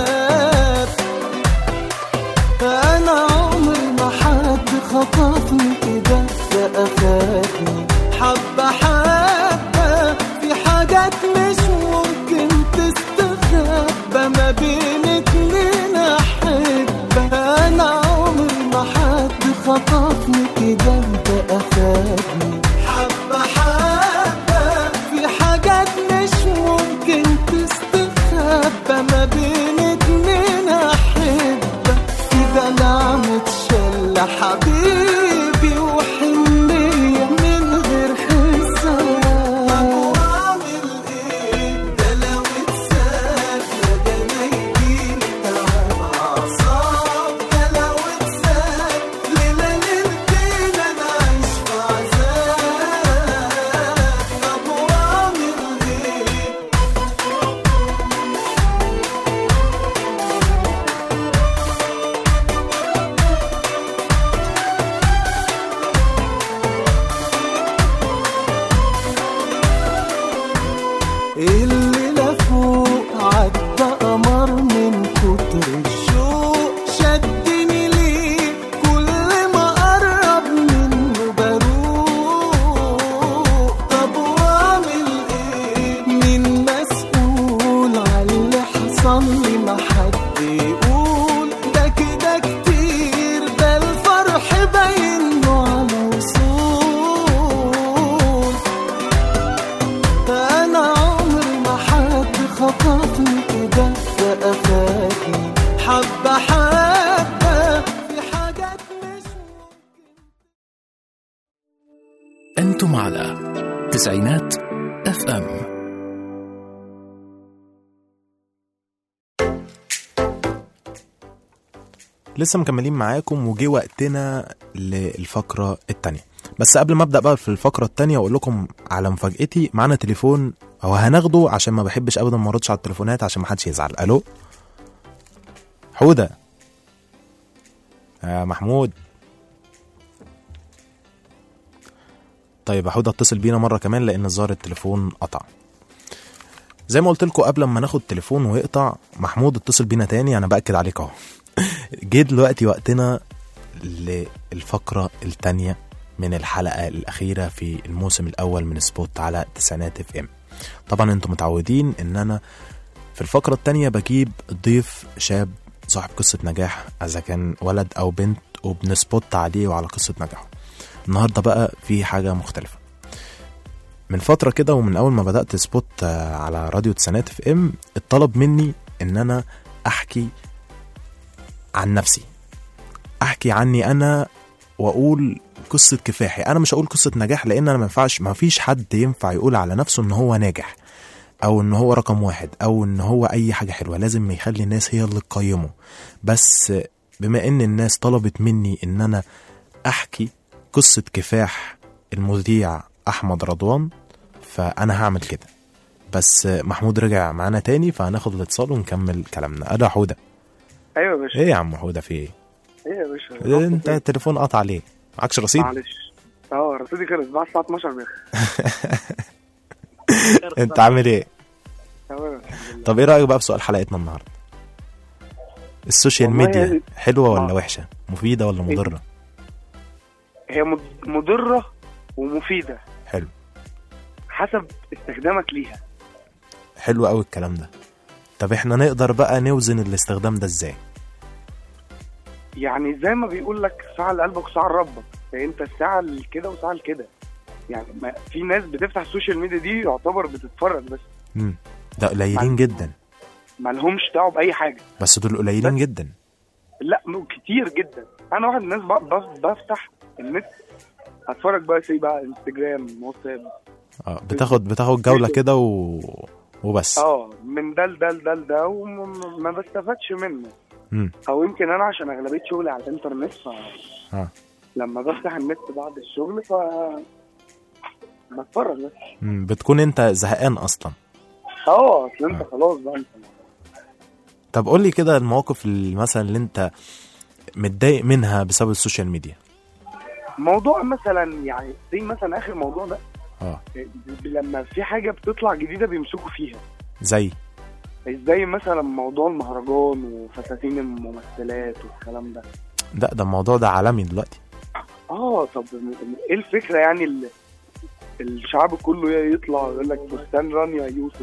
عمري ما حد يقول ده كده كتير ده الفرح باين له على وصول انا عمري ما حد خطفني كده ده افاكي حبه حبه في حاجات مش أنتم على تسعينات اف ام لسه مكملين معاكم وجه وقتنا للفقرة التانية بس قبل ما ابدا بقى في الفقرة التانية واقول لكم على مفاجأتي معانا تليفون او هناخده عشان ما بحبش ابدا ما اردش على التليفونات عشان ما حدش يزعل الو حودة يا محمود طيب يا حودة اتصل بينا مرة كمان لان الظاهر التليفون قطع زي ما قلت لكم قبل ما ناخد تليفون ويقطع محمود اتصل بينا تاني انا باكد عليك اهو جه دلوقتي وقتنا للفقرة التانية من الحلقة الأخيرة في الموسم الأول من سبوت على تسعينات اف ام طبعا انتم متعودين ان انا في الفقرة التانية بجيب ضيف شاب صاحب قصة نجاح إذا كان ولد أو بنت وبنسبوت عليه وعلى قصة نجاحه النهاردة بقى في حاجة مختلفة من فترة كده ومن أول ما بدأت سبوت آه، على راديو تسعينات اف ام اتطلب مني إن أنا أحكي عن نفسي احكي عني انا واقول قصه كفاحي انا مش هقول قصه نجاح لان انا ما ينفعش ما فيش حد ينفع يقول على نفسه ان هو ناجح او ان هو رقم واحد او ان هو اي حاجه حلوه لازم يخلي الناس هي اللي تقيمه بس بما ان الناس طلبت مني ان انا احكي قصه كفاح المذيع احمد رضوان فانا هعمل كده بس محمود رجع معانا تاني فهناخد الاتصال ونكمل كلامنا ادا حوده ايوه يا باشا ايه يا عم حوده في ايه ايه يا باشا إيه انت التليفون قطع ليه معكش رصيد معلش اه رصيدي خلص بعد الساعه 12 بيخ انت عامل ايه تمام طب ايه رايك بقى في سؤال حلقتنا النهارده السوشيال والله ميديا يعني- حلوه ولا آه. وحشه مفيده ولا مضره هي مد- مضره ومفيده حلو حسب استخدامك ليها حلو قوي الكلام ده طب احنا نقدر بقى نوزن الاستخدام ده ازاي يعني زي ما بيقول لك ساعه لقلبك وساعه لربك فانت الساعه لكده وساعه لكده يعني ما في ناس بتفتح السوشيال ميديا دي يعتبر بتتفرج بس مم. ده قليلين جدا ما لهمش دعوه باي حاجه بس دول قليلين جدا لا م- كتير جدا انا واحد من الناس ب- ب- بفتح النت اتفرج بقى سي بقى انستجرام واتساب اه بتاخد بتاخد جوله كده و... وبس اه من ده لده لده لده وما بستفادش منه مم. او يمكن انا عشان اغلبيه شغلي على الانترنت ف اه لما بفتح النت بعد الشغل ف بتفرج بس مم. بتكون انت زهقان اصلا اه اصل انت خلاص بقى انت طب قول لي كده المواقف اللي مثلا اللي انت متضايق منها بسبب السوشيال ميديا موضوع مثلا يعني زي مثلا اخر موضوع ده اه ب- لما في حاجه بتطلع جديده بيمسكوا فيها زي زي مثلا موضوع المهرجان وفساتين الممثلات والكلام ده ده ده الموضوع ده عالمي دلوقتي اه طب ايه الفكره يعني ال- الشعب كله يطلع يقول لك فستان رانيا يوسف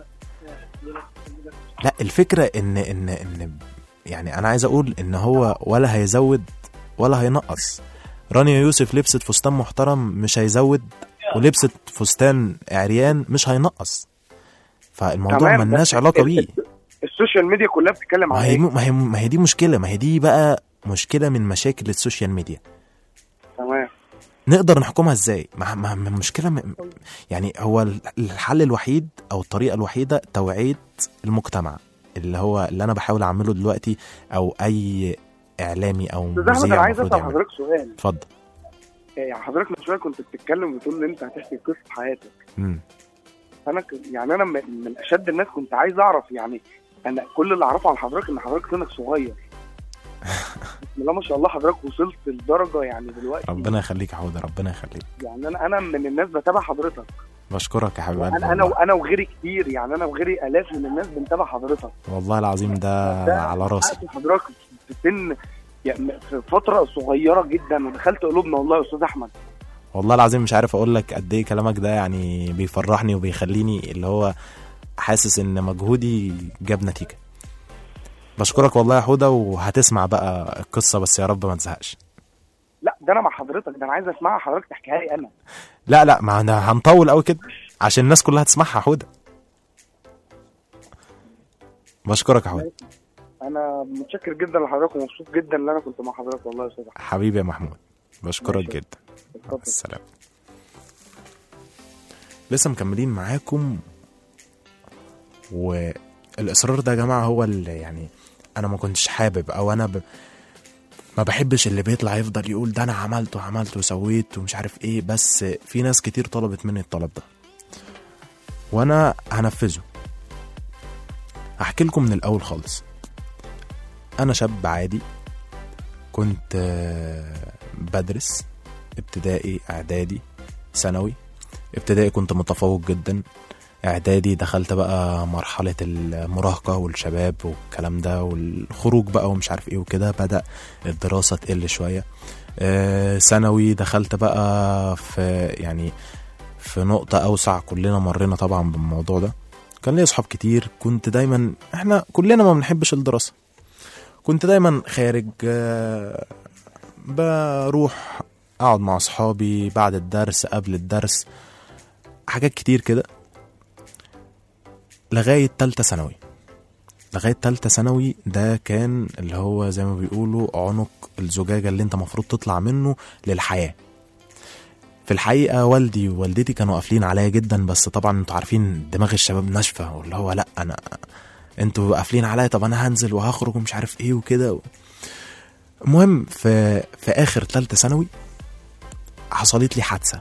لا الفكره ان ان ان يعني انا عايز اقول ان هو ولا هيزود ولا هينقص رانيا يوسف لبست فستان محترم مش هيزود ولبست فستان عريان مش هينقص فالموضوع تمام، ملناش بس علاقه ال- بيه السوشيال ميديا كلها بتتكلم ما عن هي ايه ما هي ما هي دي مشكله ما هي دي بقى مشكله من مشاكل السوشيال ميديا تمام نقدر نحكمها ازاي ما ما ما المشكله م... يعني هو الحل الوحيد او الطريقه الوحيده توعيه المجتمع اللي هو اللي انا بحاول اعمله دلوقتي او اي اعلامي او استاذ احمد انا مذيع عايز المفروض اسال يعمله حضرتك سؤال اتفضل يعني حضرتك من شويه كنت بتتكلم وتقول ان انت هتحكي قصه حياتك مم. فانا ك... يعني انا م- من اشد الناس كنت عايز اعرف يعني انا كل اللي اعرفه عن حضرتك ان حضرتك سنك صغير بسم الله ما شاء الله حضرتك وصلت لدرجه يعني دلوقتي ربنا يخليك يا حوده ربنا يخليك يعني انا انا من الناس بتابع حضرتك بشكرك يا حبيب قلبي انا انا والله. انا وغيري كتير يعني انا وغيري الاف من الناس بنتابع حضرتك والله العظيم ده على راسي عارف حضرتك في سن يعني في فتره صغيره جدا ودخلت قلوبنا والله يا استاذ احمد والله العظيم مش عارف اقول لك قد ايه كلامك ده يعني بيفرحني وبيخليني اللي هو حاسس ان مجهودي جاب نتيجه بشكرك والله يا حوده وهتسمع بقى القصه بس يا رب ما تزهقش لا ده انا مع حضرتك ده انا عايز اسمعها حضرتك تحكيها لي انا لا لا ما انا هنطول قوي كده عشان الناس كلها تسمعها يا حوده بشكرك يا حوده انا متشكر جدا لحضرتك ومبسوط جدا ان انا كنت مع حضرتك والله يا استاذ أحمد. حبيبي يا محمود بشكرك ماشي. جدا اتفضل. السلام لسه مكملين معاكم والاصرار ده يا جماعه هو اللي يعني انا ما كنتش حابب او انا ب... ما بحبش اللي بيطلع يفضل يقول ده انا عملت وعملت وسويت ومش عارف ايه بس في ناس كتير طلبت مني الطلب ده وانا هنفذه هحكي لكم من الاول خالص انا شاب عادي كنت آه، بدرس ابتدائي اعدادي ثانوي ابتدائي كنت متفوق جدا اعدادي دخلت بقى مرحلة المراهقة والشباب والكلام ده والخروج بقى ومش عارف ايه وكده بدأ الدراسة تقل شوية آه، ثانوي دخلت بقى في يعني في نقطة أوسع كلنا مرينا طبعا بالموضوع ده كان لي أصحاب كتير كنت دايما احنا كلنا ما بنحبش الدراسة كنت دايما خارج آه، بروح اقعد مع اصحابي بعد الدرس قبل الدرس حاجات كتير كده لغاية تالتة ثانوي لغاية تالتة ثانوي ده كان اللي هو زي ما بيقولوا عنق الزجاجة اللي انت مفروض تطلع منه للحياة في الحقيقة والدي ووالدتي كانوا قافلين عليا جدا بس طبعا انتوا عارفين دماغ الشباب ناشفة واللي هو لا انا انتوا قافلين عليا طب انا هنزل وهخرج ومش عارف ايه وكده المهم في في اخر ثالثه ثانوي حصلت لي حادثه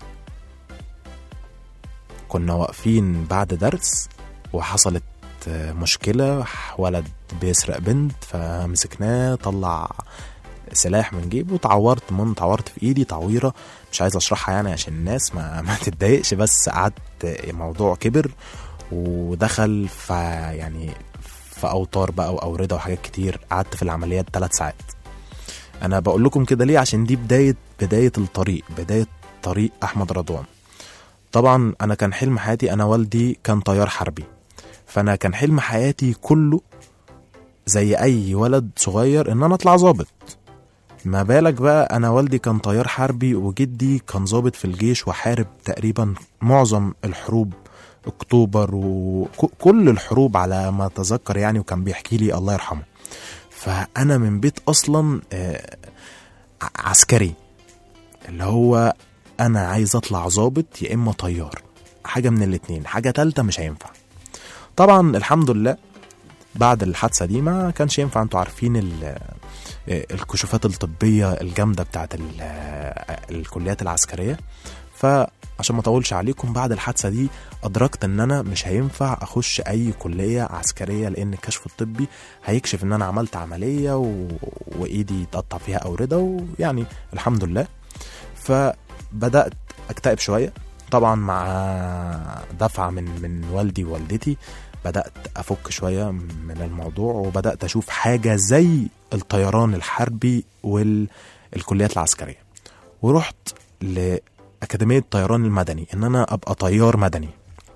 كنا واقفين بعد درس وحصلت آه، مشكله ولد بيسرق بنت فمسكناه طلع سلاح من جيبه وتعورت المهم اتعورت في ايدي تعويره مش عايز اشرحها يعني عشان الناس ما ما تتضايقش بس قعدت الموضوع كبر ودخل في يعني في اوتار بقى واورده وحاجات كتير قعدت في العمليات ثلاث ساعات انا بقول لكم كده ليه عشان دي بدايه بدايه الطريق بدايه طريق احمد رضوان طبعا انا كان حلم حياتي انا والدي كان طيار حربي فانا كان حلم حياتي كله زي اي ولد صغير ان انا اطلع ظابط ما بالك بقى انا والدي كان طيار حربي وجدي كان ضابط في الجيش وحارب تقريبا معظم الحروب اكتوبر وكل الحروب على ما اتذكر يعني وكان بيحكي لي الله يرحمه فانا من بيت اصلا آه، ع- عسكري اللي هو انا عايز اطلع ظابط يا اما طيار حاجه من الاتنين حاجه تالته مش هينفع طبعا الحمد لله بعد الحادثه دي ما كانش ينفع انتوا عارفين ال- آه، الكشوفات الطبيه الجامده بتاعت ال- آه، الكليات العسكريه فعشان ما اطولش عليكم بعد الحادثه دي ادركت ان انا مش هينفع اخش اي كليه عسكريه لان الكشف الطبي هيكشف ان انا عملت عمليه و... وايدي اتقطع فيها اورده ويعني الحمد لله فبدات اكتئب شويه طبعا مع دفعه من من والدي ووالدتي بدات افك شويه من الموضوع وبدات اشوف حاجه زي الطيران الحربي والكليات العسكريه ورحت لاكاديميه الطيران المدني ان انا ابقى طيار مدني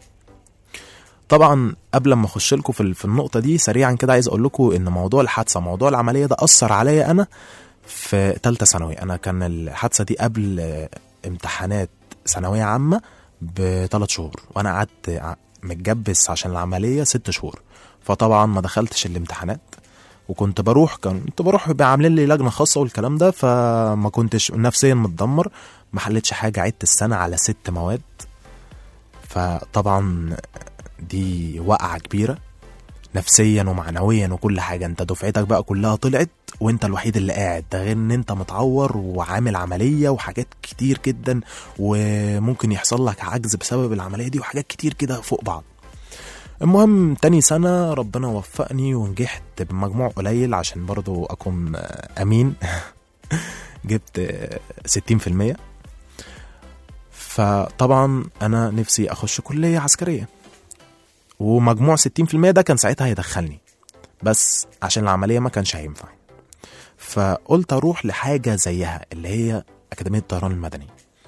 طبعا قبل ما اخش لكم في في النقطه دي سريعا كده عايز اقول لكم ان موضوع الحادثه موضوع العمليه ده اثر عليا انا في ثالثه ثانوي انا كان الحادثه دي قبل آه، امتحانات ثانويه عامه بثلاث شهور وانا قعدت ع- متجبس عشان العمليه ست شهور فطبعا ما دخلتش الامتحانات وكنت بروح كنت بروح بيبقى عاملين لي لجنه خاصه والكلام ده فما كنتش نفسيا متدمر ما حلتش حاجه عدت السنه على ست مواد فطبعا دي وقعه كبيره نفسيا ومعنويا وكل حاجه انت دفعتك بقى كلها طلعت وانت الوحيد اللي قاعد ده غير ان انت متعور وعامل عمليه وحاجات كتير جدا وممكن يحصل لك عجز بسبب العمليه دي وحاجات كتير كده فوق بعض المهم تاني سنة ربنا وفقني ونجحت بمجموع قليل عشان برضو أكون آه، أمين جبت ستين في المية فطبعا أنا نفسي أخش كلية عسكرية ومجموع 60% ده كان ساعتها هيدخلني بس عشان العملية ما كانش هينفع فقلت أروح لحاجة زيها اللي هي أكاديمية الطيران المدني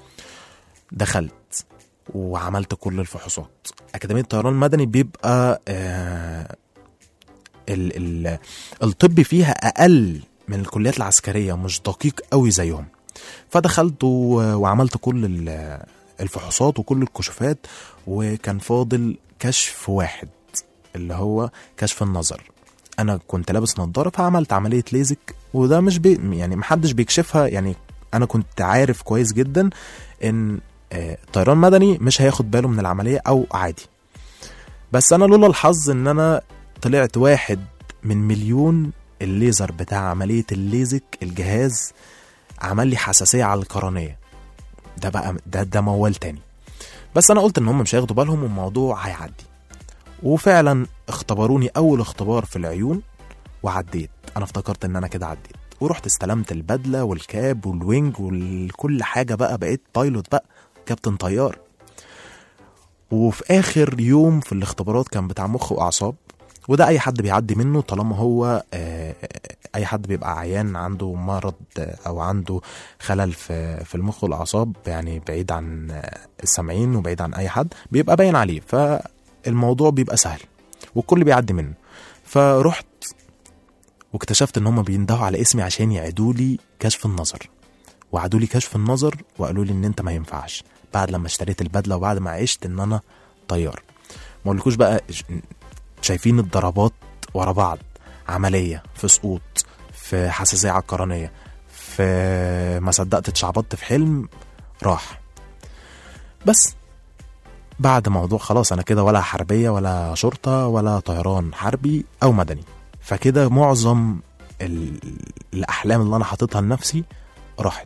دخلت وعملت كل الفحوصات أكاديمية الطيران المدني بيبقى آه ال ال الطب فيها اقل من الكليات العسكريه مش دقيق قوي زيهم فدخلت و- وعملت كل ال- الفحوصات وكل الكشوفات وكان فاضل كشف واحد اللي هو كشف النظر انا كنت لابس نظاره فعملت عمليه ليزك وده مش بي يعني محدش بيكشفها يعني انا كنت عارف كويس جدا ان آه، طيران مدني مش هياخد باله من العمليه او عادي بس انا لولا الحظ ان انا طلعت واحد من مليون الليزر بتاع عمليه الليزك الجهاز عمل لي حساسيه على القرنيه ده بقى ده ده موال تاني بس انا قلت ان هم مش هياخدوا بالهم والموضوع هيعدي وفعلا اختبروني اول اختبار في العيون وعديت انا افتكرت ان انا كده عديت ورحت استلمت البدله والكاب والوينج وكل حاجه بقى بقيت بايلوت بقى كابتن طيار وفي اخر يوم في الاختبارات كان بتاع مخ واعصاب وده اي حد بيعدي منه طالما هو آه، اي حد بيبقى عيان عنده مرض آه، او عنده خلل في في المخ والاعصاب يعني بعيد عن آه، السامعين وبعيد عن اي حد بيبقى باين عليه فالموضوع بيبقى سهل والكل بيعدي منه فرحت واكتشفت ان هم بيندهوا على اسمي عشان يعيدوا لي كشف النظر وعدوا لي كشف النظر وقالوا لي ان انت ما ينفعش بعد لما اشتريت البدله وبعد ما عشت ان انا طيار ما اقولكوش بقى ش- شايفين الضربات ورا بعض عمليه في سقوط في حساسيه على القرنيه في ما صدقت اتشعبطت في حلم راح بس بعد موضوع خلاص انا كده ولا حربيه ولا شرطه ولا طيران حربي او مدني فكده معظم ال- الاحلام اللي انا حاططها لنفسي راحت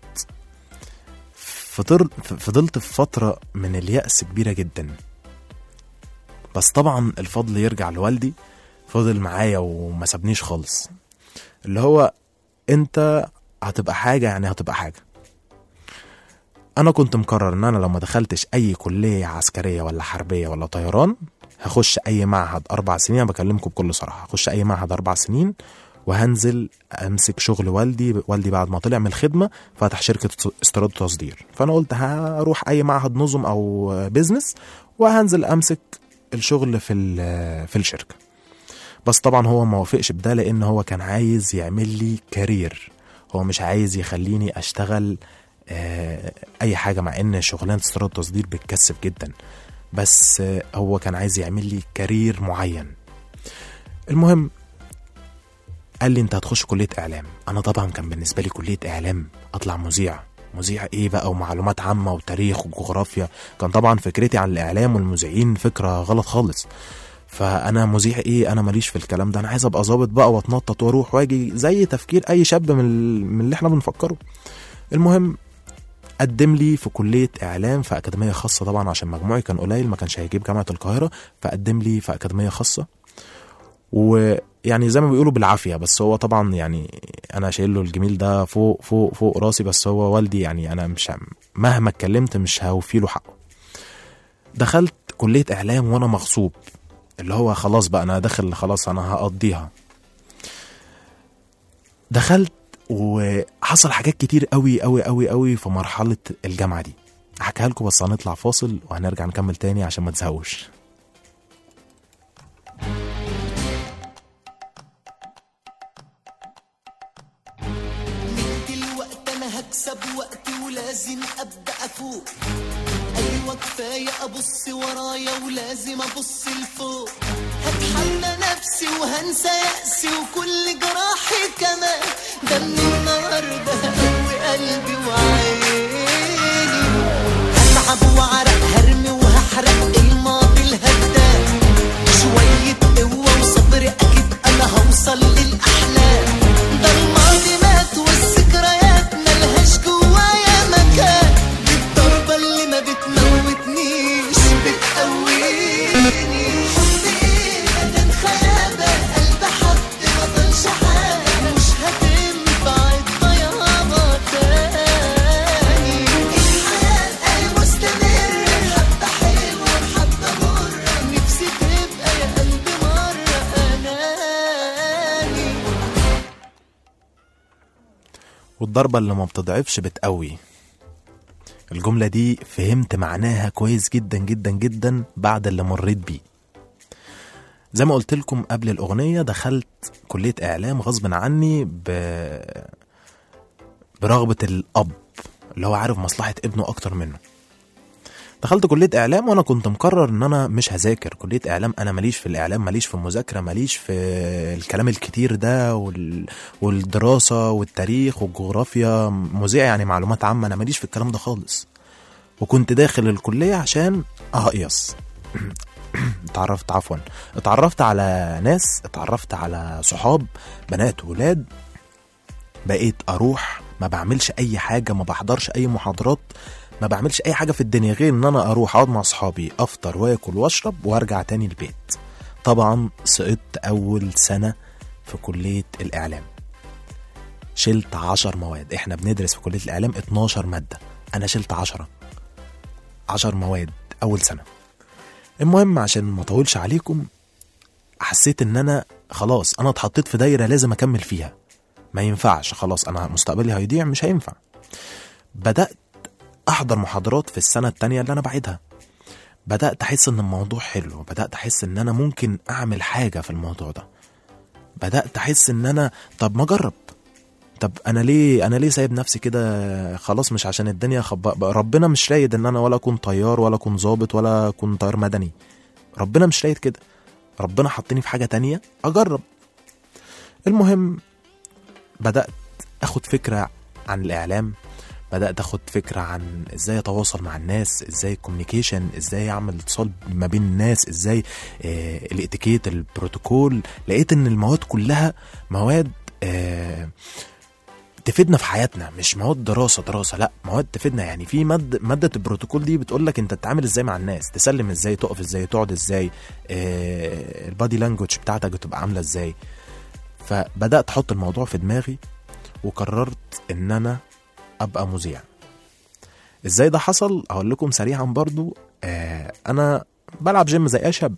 فضل فضلت في فتره من اليأس كبيره جدا بس طبعا الفضل يرجع لوالدي فضل معايا وما سابنيش خالص اللي هو انت هتبقى حاجه يعني هتبقى حاجه انا كنت مقرر ان انا لو ما دخلتش اي كليه عسكريه ولا حربيه ولا طيران هخش اي معهد اربع سنين انا بكلمكم بكل صراحه هخش اي معهد اربع سنين وهنزل امسك شغل والدي والدي بعد ما طلع من الخدمه فتح شركه استيراد وتصدير فانا قلت هروح اي معهد نظم او بيزنس وهنزل امسك الشغل في ال- في الشركه بس طبعا هو ما وافقش بده لان هو كان عايز يعمل لي كارير هو مش عايز يخليني اشتغل آه، اي حاجه مع ان شغلانه استيراد وتصدير بتكسب جدا بس آه، هو كان عايز يعمل لي كارير معين المهم قال لي انت هتخش كليه اعلام انا طبعا كان بالنسبه لي كليه اعلام اطلع مذيع مذيع ايه بقى ومعلومات عامه وتاريخ وجغرافيا كان طبعا فكرتي عن الاعلام والمذيعين فكره غلط خالص فانا مذيع ايه انا ماليش في الكلام ده انا عايز ابقى ظابط بقى واتنطط واروح واجي زي تفكير اي شاب من ال- من اللي احنا بنفكره المهم قدم لي في كليه اعلام في اكاديميه خاصه طبعا عشان مجموعي كان قليل ما كانش هيجيب جامعه القاهره فقدم لي في اكاديميه خاصه ويعني زي ما بيقولوا بالعافيه بس هو طبعا يعني انا شايل له الجميل ده فوق فوق فوق راسي بس هو والدي يعني انا مش مهما اتكلمت مش هوفي له حقه دخلت كليه اعلام وانا مغصوب اللي هو خلاص بقى انا داخل خلاص انا هقضيها دخلت وحصل حاجات كتير قوي قوي قوي قوي في مرحله الجامعه دي هحكيها لكم بس هنطلع فاصل وهنرجع نكمل تاني عشان ما تزهقوش دلوقتي انا هكسب وقتي ولازم ابدا افوق ايوه كفايه ابص ورايا ولازم ابص لفوق هتحدى نفسي وهنسى يأسي وكل جراحي كمان ده من النهارده هقوي قلبي وعيني هتعب وعرق هرمي وهحرق الماضي الهدام شوية قوة وصبر أكيد أنا هوصل للأحلام ده الماضي مات والذكريات ملهاش جوايا مكان دي الضربة اللي ما بتموتنيش بتقويني حب ايه بدن خيابة قلب حد ما ضلش حاجة مش هتنفع الطيابة تاني الحياة أي مستمرة حبة حلوة حبة مرة نفسي تبقى يا قلبي مرة أناني والضربة اللي ما بتضعفش بتقوي الجملة دي فهمت معناها كويس جدا جدا جدا بعد اللي مريت بيه زي ما قلت لكم قبل الأغنية دخلت كلية إعلام غصب عني ب... برغبة الأب اللي هو عارف مصلحة ابنه أكتر منه دخلت كلية إعلام وأنا كنت مقرر إن أنا مش هذاكر كلية إعلام أنا ماليش في الإعلام ماليش في المذاكرة ماليش في الكلام الكتير ده وال... والدراسة والتاريخ والجغرافيا مذيع يعني معلومات عامة أنا ماليش في الكلام ده خالص وكنت داخل الكلية عشان أهقيص اتعرفت عفوا اتعرفت على ناس اتعرفت على صحاب بنات وولاد بقيت اروح ما بعملش اي حاجه ما بحضرش اي محاضرات ما بعملش اي حاجه في الدنيا غير ان انا اروح اقعد مع اصحابي افطر واكل واشرب وارجع تاني البيت طبعا سقطت اول سنه في كليه الاعلام شلت عشر مواد احنا بندرس في كليه الاعلام 12 ماده انا شلت عشرة عشر مواد اول سنه المهم عشان ما اطولش عليكم حسيت ان انا خلاص انا اتحطيت في دايره لازم اكمل فيها ما ينفعش خلاص انا مستقبلي هيضيع مش هينفع بدات احضر محاضرات في السنه التانية اللي انا بعيدها بدات احس ان الموضوع حلو بدات احس ان انا ممكن اعمل حاجه في الموضوع ده بدات احس ان انا طب ما اجرب طب انا ليه انا ليه سايب نفسي كده خلاص مش عشان الدنيا خب... ربنا مش رايد ان انا ولا اكون طيار ولا اكون ظابط ولا اكون طيار مدني ربنا مش رايد كده ربنا حطني في حاجه تانية اجرب المهم بدات اخد فكره عن الاعلام بدات اخد فكره عن ازاي اتواصل مع الناس ازاي الكوميونيكيشن ازاي اعمل اتصال ما بين الناس ازاي آه الاتيكيت البروتوكول لقيت ان المواد كلها مواد آه تفيدنا في حياتنا مش مواد دراسه دراسه لا مواد تفيدنا يعني في ماده ماده البروتوكول دي بتقول لك انت تتعامل ازاي مع الناس تسلم ازاي تقف ازاي تقعد ازاي آه البادي لانجوج بتاعتك بتبقى عامله ازاي فبدات احط الموضوع في دماغي وقررت ان انا ابقى مذيع ازاي ده حصل اقول لكم سريعا برضو آه انا بلعب جيم زي اي شاب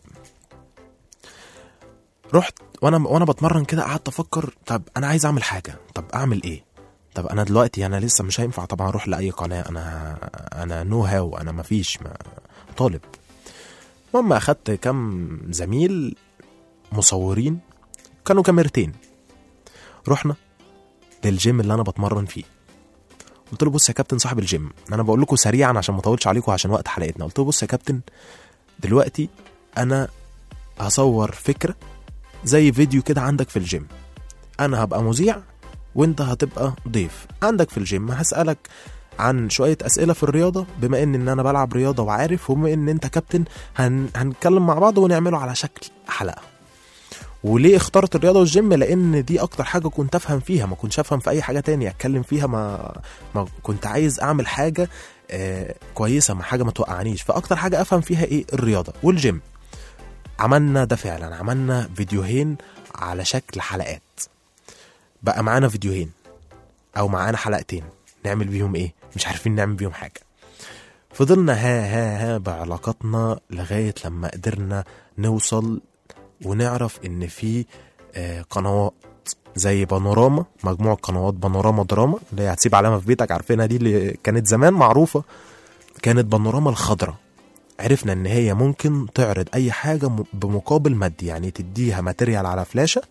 رحت وانا وانا بتمرن كده قعدت افكر طب انا عايز اعمل حاجه طب اعمل ايه طب انا دلوقتي انا لسه مش هينفع طبعا اروح لاي قناه انا انا نو هاو انا مفيش ما طالب المهم اخدت كام زميل مصورين كانوا كاميرتين رحنا للجيم اللي انا بتمرن فيه قلت له بص يا كابتن صاحب الجيم انا بقول لكم سريعا عشان ما اطولش عليكم عشان وقت حلقتنا قلت له بص يا كابتن دلوقتي انا هصور فكره زي فيديو كده عندك في الجيم انا هبقى مذيع وانت هتبقى ضيف عندك في الجيم هسألك عن شوية أسئلة في الرياضة بما إن, إن أنا بلعب رياضة وعارف وبما إن أنت كابتن هن... هنتكلم مع بعض ونعمله على شكل حلقة وليه اخترت الرياضة والجيم لأن دي أكتر حاجة كنت أفهم فيها ما كنتش أفهم في أي حاجة تانية أتكلم فيها ما, ما كنت عايز أعمل حاجة آه كويسة ما حاجة ما توقعنيش فأكتر حاجة أفهم فيها إيه الرياضة والجيم عملنا ده فعلا عملنا فيديوهين على شكل حلقات بقى معانا فيديوهين او معانا حلقتين نعمل بيهم ايه مش عارفين نعمل بيهم حاجه فضلنا ها ها ها بعلاقاتنا لغايه لما قدرنا نوصل ونعرف ان في آه قنوات زي بانوراما مجموعه قنوات بانوراما دراما اللي هي هتسيب علامه في بيتك عارفينها دي اللي كانت زمان معروفه كانت بانوراما الخضراء عرفنا ان هي ممكن تعرض اي حاجه بمقابل مادي يعني تديها ماتيريال على فلاشه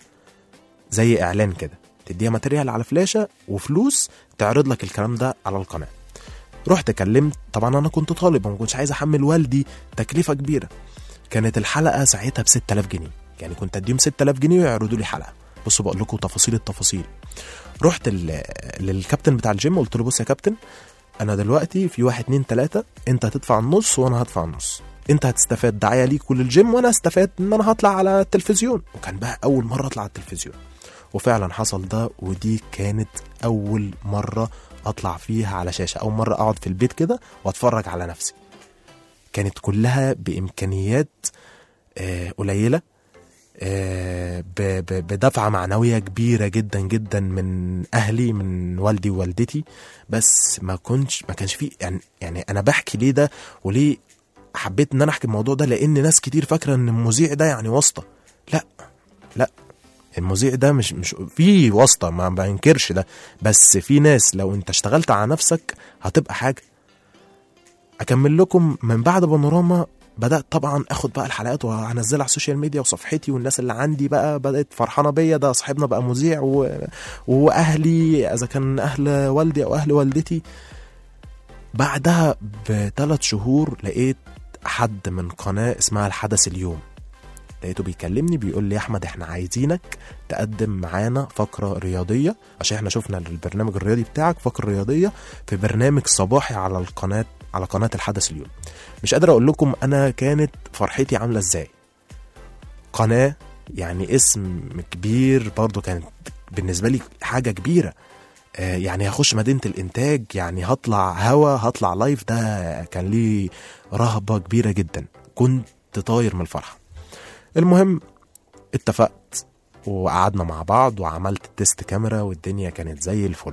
زي اعلان كده تديها ماتيريال على فلاشه وفلوس تعرض لك الكلام ده على القناه رحت كلمت طبعا انا كنت طالب وما كنتش عايز احمل والدي تكلفه كبيره كانت الحلقه ساعتها ب 6000 جنيه يعني كنت اديهم 6000 جنيه ويعرضوا لي حلقه بصوا بقول لكم تفاصيل التفاصيل رحت للكابتن بتاع الجيم قلت له بص يا كابتن انا دلوقتي في واحد اتنين تلاته انت هتدفع النص وانا هدفع النص انت هتستفاد دعايه ليك وللجيم وانا استفاد ان انا هطلع على التلفزيون وكان بقى اول مره اطلع على التلفزيون وفعلا حصل ده ودي كانت اول مره اطلع فيها على شاشه اول مره اقعد في البيت كده واتفرج على نفسي كانت كلها بامكانيات آه قليله آه بدفعه معنويه كبيره جدا جدا من اهلي من والدي ووالدتي بس ما كنتش ما كانش فيه يعني يعني انا بحكي ليه ده وليه حبيت ان انا احكي الموضوع ده لان ناس كتير فاكره ان المذيع ده يعني واسطه لا لا المذيع ده مش مش في واسطه ما بنكرش ده بس في ناس لو انت اشتغلت على نفسك هتبقى حاجه اكمل لكم من بعد بانوراما بدات طبعا اخد بقى الحلقات وهنزلها على السوشيال ميديا وصفحتي والناس اللي عندي بقى بدات فرحانه بيا ده صاحبنا بقى مذيع و... واهلي اذا كان اهل والدي او اهل والدتي بعدها بثلاث شهور لقيت حد من قناه اسمها الحدث اليوم لقيته بيكلمني بيقول لي يا احمد احنا عايزينك تقدم معانا فقره رياضيه عشان احنا شفنا البرنامج الرياضي بتاعك فقره رياضيه في برنامج صباحي على القناه على قناه الحدث اليوم مش قادر اقول لكم انا كانت فرحتي عامله ازاي قناه يعني اسم كبير برضو كانت بالنسبه لي حاجه كبيره آه، يعني هخش مدينه الانتاج يعني هطلع هوا هطلع لايف ده كان ليه رهبه كبيره جدا كنت طاير من الفرحه المهم اتفقت وقعدنا مع بعض وعملت تيست كاميرا والدنيا كانت زي الفل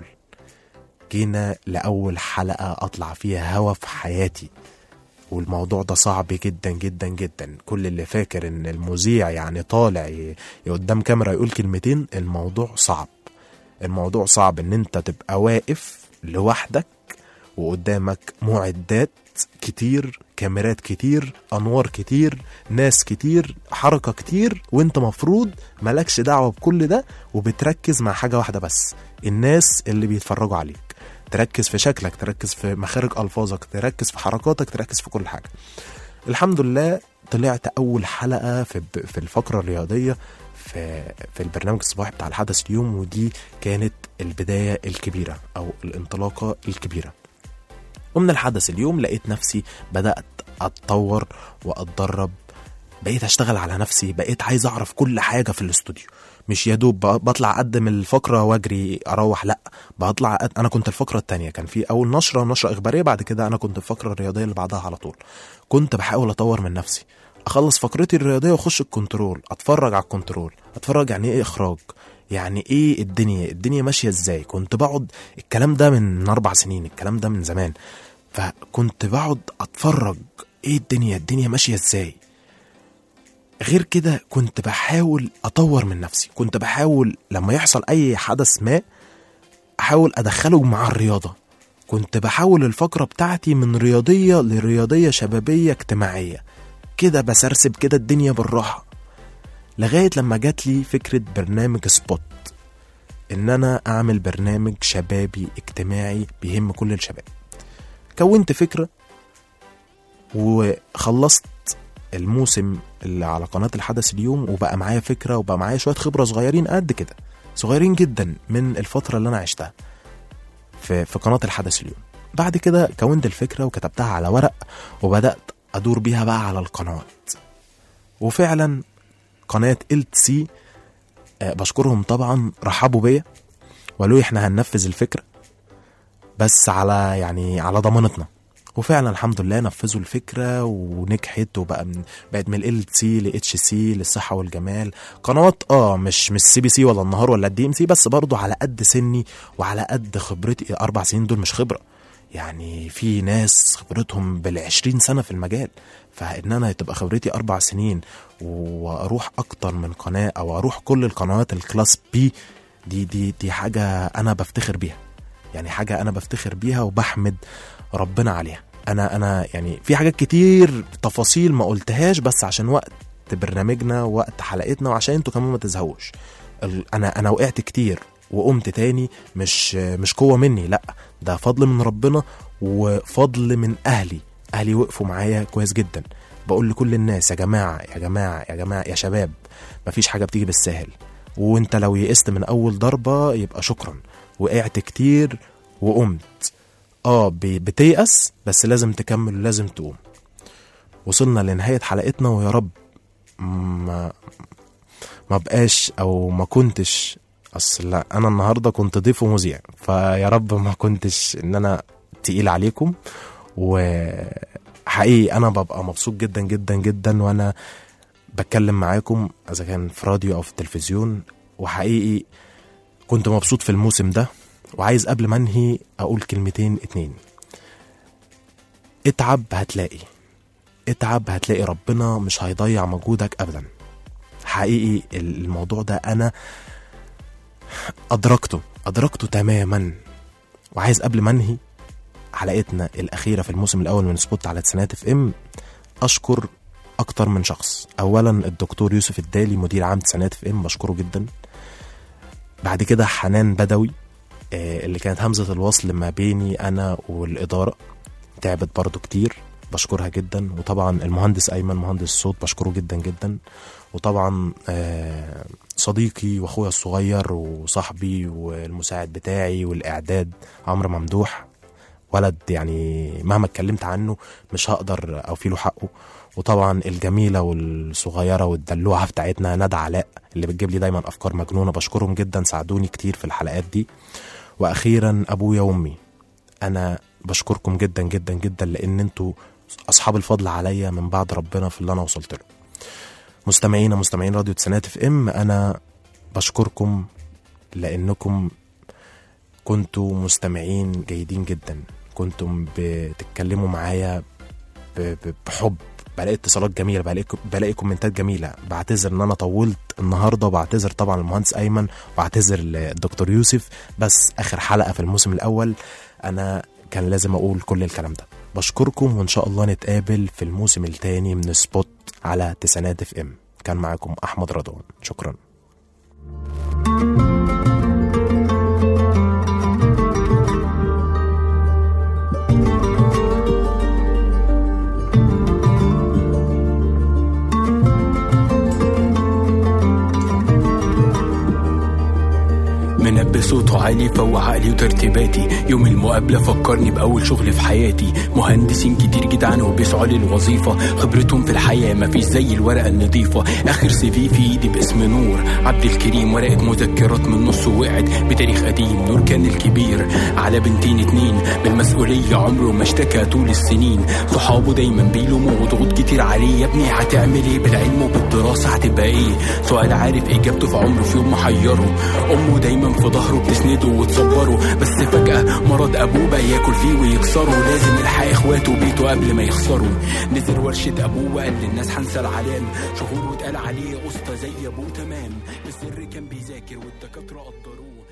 جينا لأول حلقة أطلع فيها هوا في حياتي والموضوع ده صعب جدا جدا جدا كل اللي فاكر ان المذيع يعني طالع ي- ي- قدام كاميرا يقول كلمتين الموضوع صعب الموضوع صعب ان انت تبقى واقف لوحدك وقدامك معدات كتير كاميرات كتير انوار كتير ناس كتير حركه كتير وانت مفروض مالكش دعوه بكل ده وبتركز مع حاجه واحده بس الناس اللي بيتفرجوا عليك تركز في شكلك تركز في مخارج الفاظك تركز في حركاتك تركز في كل حاجه الحمد لله طلعت اول حلقه في في الفقره الرياضيه في في البرنامج الصباحي بتاع الحدث اليوم ودي كانت البدايه الكبيره او الانطلاقه الكبيره ومن الحدث اليوم لقيت نفسي بدات اتطور واتدرب بقيت اشتغل على نفسي بقيت عايز اعرف كل حاجه في الاستوديو مش يا دوب ب- بطلع اقدم الفقره واجري اروح لا بطلع أد... انا كنت الفقره التانية كان في اول نشره نشره اخباريه بعد كده انا كنت الفقره الرياضيه اللي بعدها على طول كنت بحاول اطور من نفسي اخلص فقرتي الرياضيه واخش الكنترول اتفرج على الكنترول اتفرج يعني ايه اخراج يعني ايه الدنيا الدنيا ماشيه ازاي كنت بقعد الكلام ده من اربع سنين الكلام ده من زمان فكنت بقعد اتفرج ايه الدنيا الدنيا ماشيه ازاي غير كده كنت بحاول اطور من نفسي كنت بحاول لما يحصل اي حدث ما احاول ادخله مع الرياضه كنت بحاول الفقره بتاعتي من رياضيه لرياضيه شبابيه اجتماعيه كده بسرسب كده الدنيا بالراحه لغايه لما جات لي فكره برنامج سبوت ان انا اعمل برنامج شبابي اجتماعي بيهم كل الشباب كونت فكره وخلصت الموسم اللي على قناه الحدث اليوم وبقى معايا فكره وبقى معايا شويه خبره صغيرين قد كده صغيرين جدا من الفتره اللي انا عشتها في في قناه الحدث اليوم بعد كده كونت الفكره وكتبتها على ورق وبدات ادور بيها بقى على القنوات وفعلا قناه ال سي بشكرهم طبعا رحبوا بيا وقالوا لي احنا هننفذ الفكره بس على يعني على ضمانتنا وفعلا الحمد لله نفذوا الفكره ونجحت وبقى من بقت من ال سي ل اتش سي للصحه والجمال قنوات اه مش مش سي بي سي ولا النهار ولا الدي ام سي بس برضو على قد سني وعلى قد خبرتي اربع سنين دول مش خبره يعني في ناس خبرتهم بالعشرين سنه في المجال فان انا تبقى خبرتي اربع سنين واروح اكتر من قناه او اروح كل القنوات الكلاس بي دي دي دي حاجه انا بفتخر بيها يعني حاجه انا بفتخر بيها وبحمد ربنا عليها انا انا يعني في حاجات كتير تفاصيل ما قلتهاش بس عشان وقت برنامجنا وقت حلقتنا وعشان انتوا كمان ما تزهقوش ال- انا انا وقعت كتير وقمت تاني مش مش قوه مني لا ده فضل من ربنا وفضل من اهلي اهلي وقفوا معايا كويس جدا بقول لكل الناس يا جماعه يا جماعه يا جماعه يا شباب مفيش حاجه بتيجي بالسهل وانت لو يئست من اول ضربه يبقى شكرا وقعت كتير وقمت اه ب- بتيأس بس لازم تكمل ولازم تقوم وصلنا لنهاية حلقتنا ويا رب ما ما بقاش او ما كنتش اصل لا انا النهارده كنت ضيف ومذيع فيا رب ما كنتش ان انا تقيل عليكم وحقيقي انا ببقى مبسوط جدا جدا جدا وانا بتكلم معاكم اذا كان في راديو او في التلفزيون وحقيقي كنت مبسوط في الموسم ده وعايز قبل ما انهي اقول كلمتين اتنين اتعب هتلاقي اتعب هتلاقي ربنا مش هيضيع مجهودك ابدا حقيقي الموضوع ده انا ادركته ادركته تماما وعايز قبل ما انهي حلقتنا الاخيره في الموسم الاول من سبوت على تسعينات اف ام اشكر اكتر من شخص اولا الدكتور يوسف الدالي مدير عام تسعينات في ام بشكره جدا بعد كده حنان بدوي آه، اللي كانت همزه الوصل ما بيني انا والاداره تعبت برضو كتير بشكرها جدا وطبعا المهندس ايمن مهندس الصوت بشكره جدا جدا وطبعا آه، صديقي واخويا الصغير وصاحبي والمساعد بتاعي والاعداد عمرو ممدوح ولد يعني مهما اتكلمت عنه مش هقدر اوفي له حقه وطبعا الجميله والصغيره والدلوعه بتاعتنا ندى علاء اللي بتجيب لي دايما افكار مجنونه بشكرهم جدا ساعدوني كتير في الحلقات دي واخيرا ابويا وامي انا بشكركم جدا جدا جدا لان انتوا اصحاب الفضل عليا من بعد ربنا في اللي انا وصلت له مستمعينا مستمعين راديو تسعينات اف ام انا بشكركم لانكم كنتوا مستمعين جيدين جدا كنتم بتتكلموا معايا ب- ب- بحب بلاقي اتصالات جميله بلاقي بلاقي كومنتات جميله بعتذر ان انا طولت النهارده وبعتذر طبعا المهندس ايمن وبعتذر للدكتور يوسف بس اخر حلقه في الموسم الاول انا كان لازم اقول كل الكلام ده بشكركم وان شاء الله نتقابل في الموسم الثاني من سبوت على تسعينات اف ام كان معاكم احمد رضوان شكرا منبه صوته عالي فوق عقلي وترتيباتي يوم المقابلة فكرني بأول شغل في حياتي مهندسين كتير جدعان وبيسعوا للوظيفة خبرتهم في الحياة مفيش زي الورقة النظيفة آخر سي في في إيدي باسم نور عبد الكريم ورقة مذكرات من نص وقعت بتاريخ قديم نور كان الكبير على بنتين اتنين بالمسؤولية عمره ما اشتكى طول السنين صحابه دايما بيلوموا وضغوط كتير عليه يا ابني هتعمل ايه بالعلم وبالدراسة هتبقى ايه سؤال عارف اجابته في عمره في يوم محيره امه دايما في ظهره بتسنده وتصبره بس فجأة مرض ابوه بقى ياكل فيه ويكسره لازم يلحق اخواته وبيته قبل ما يخسروا نزل ورشة ابوه وقال للناس هنسى العلام شهور واتقال عليه اسطى زي ابوه تمام السر كان بيذاكر والدكاترة قدروه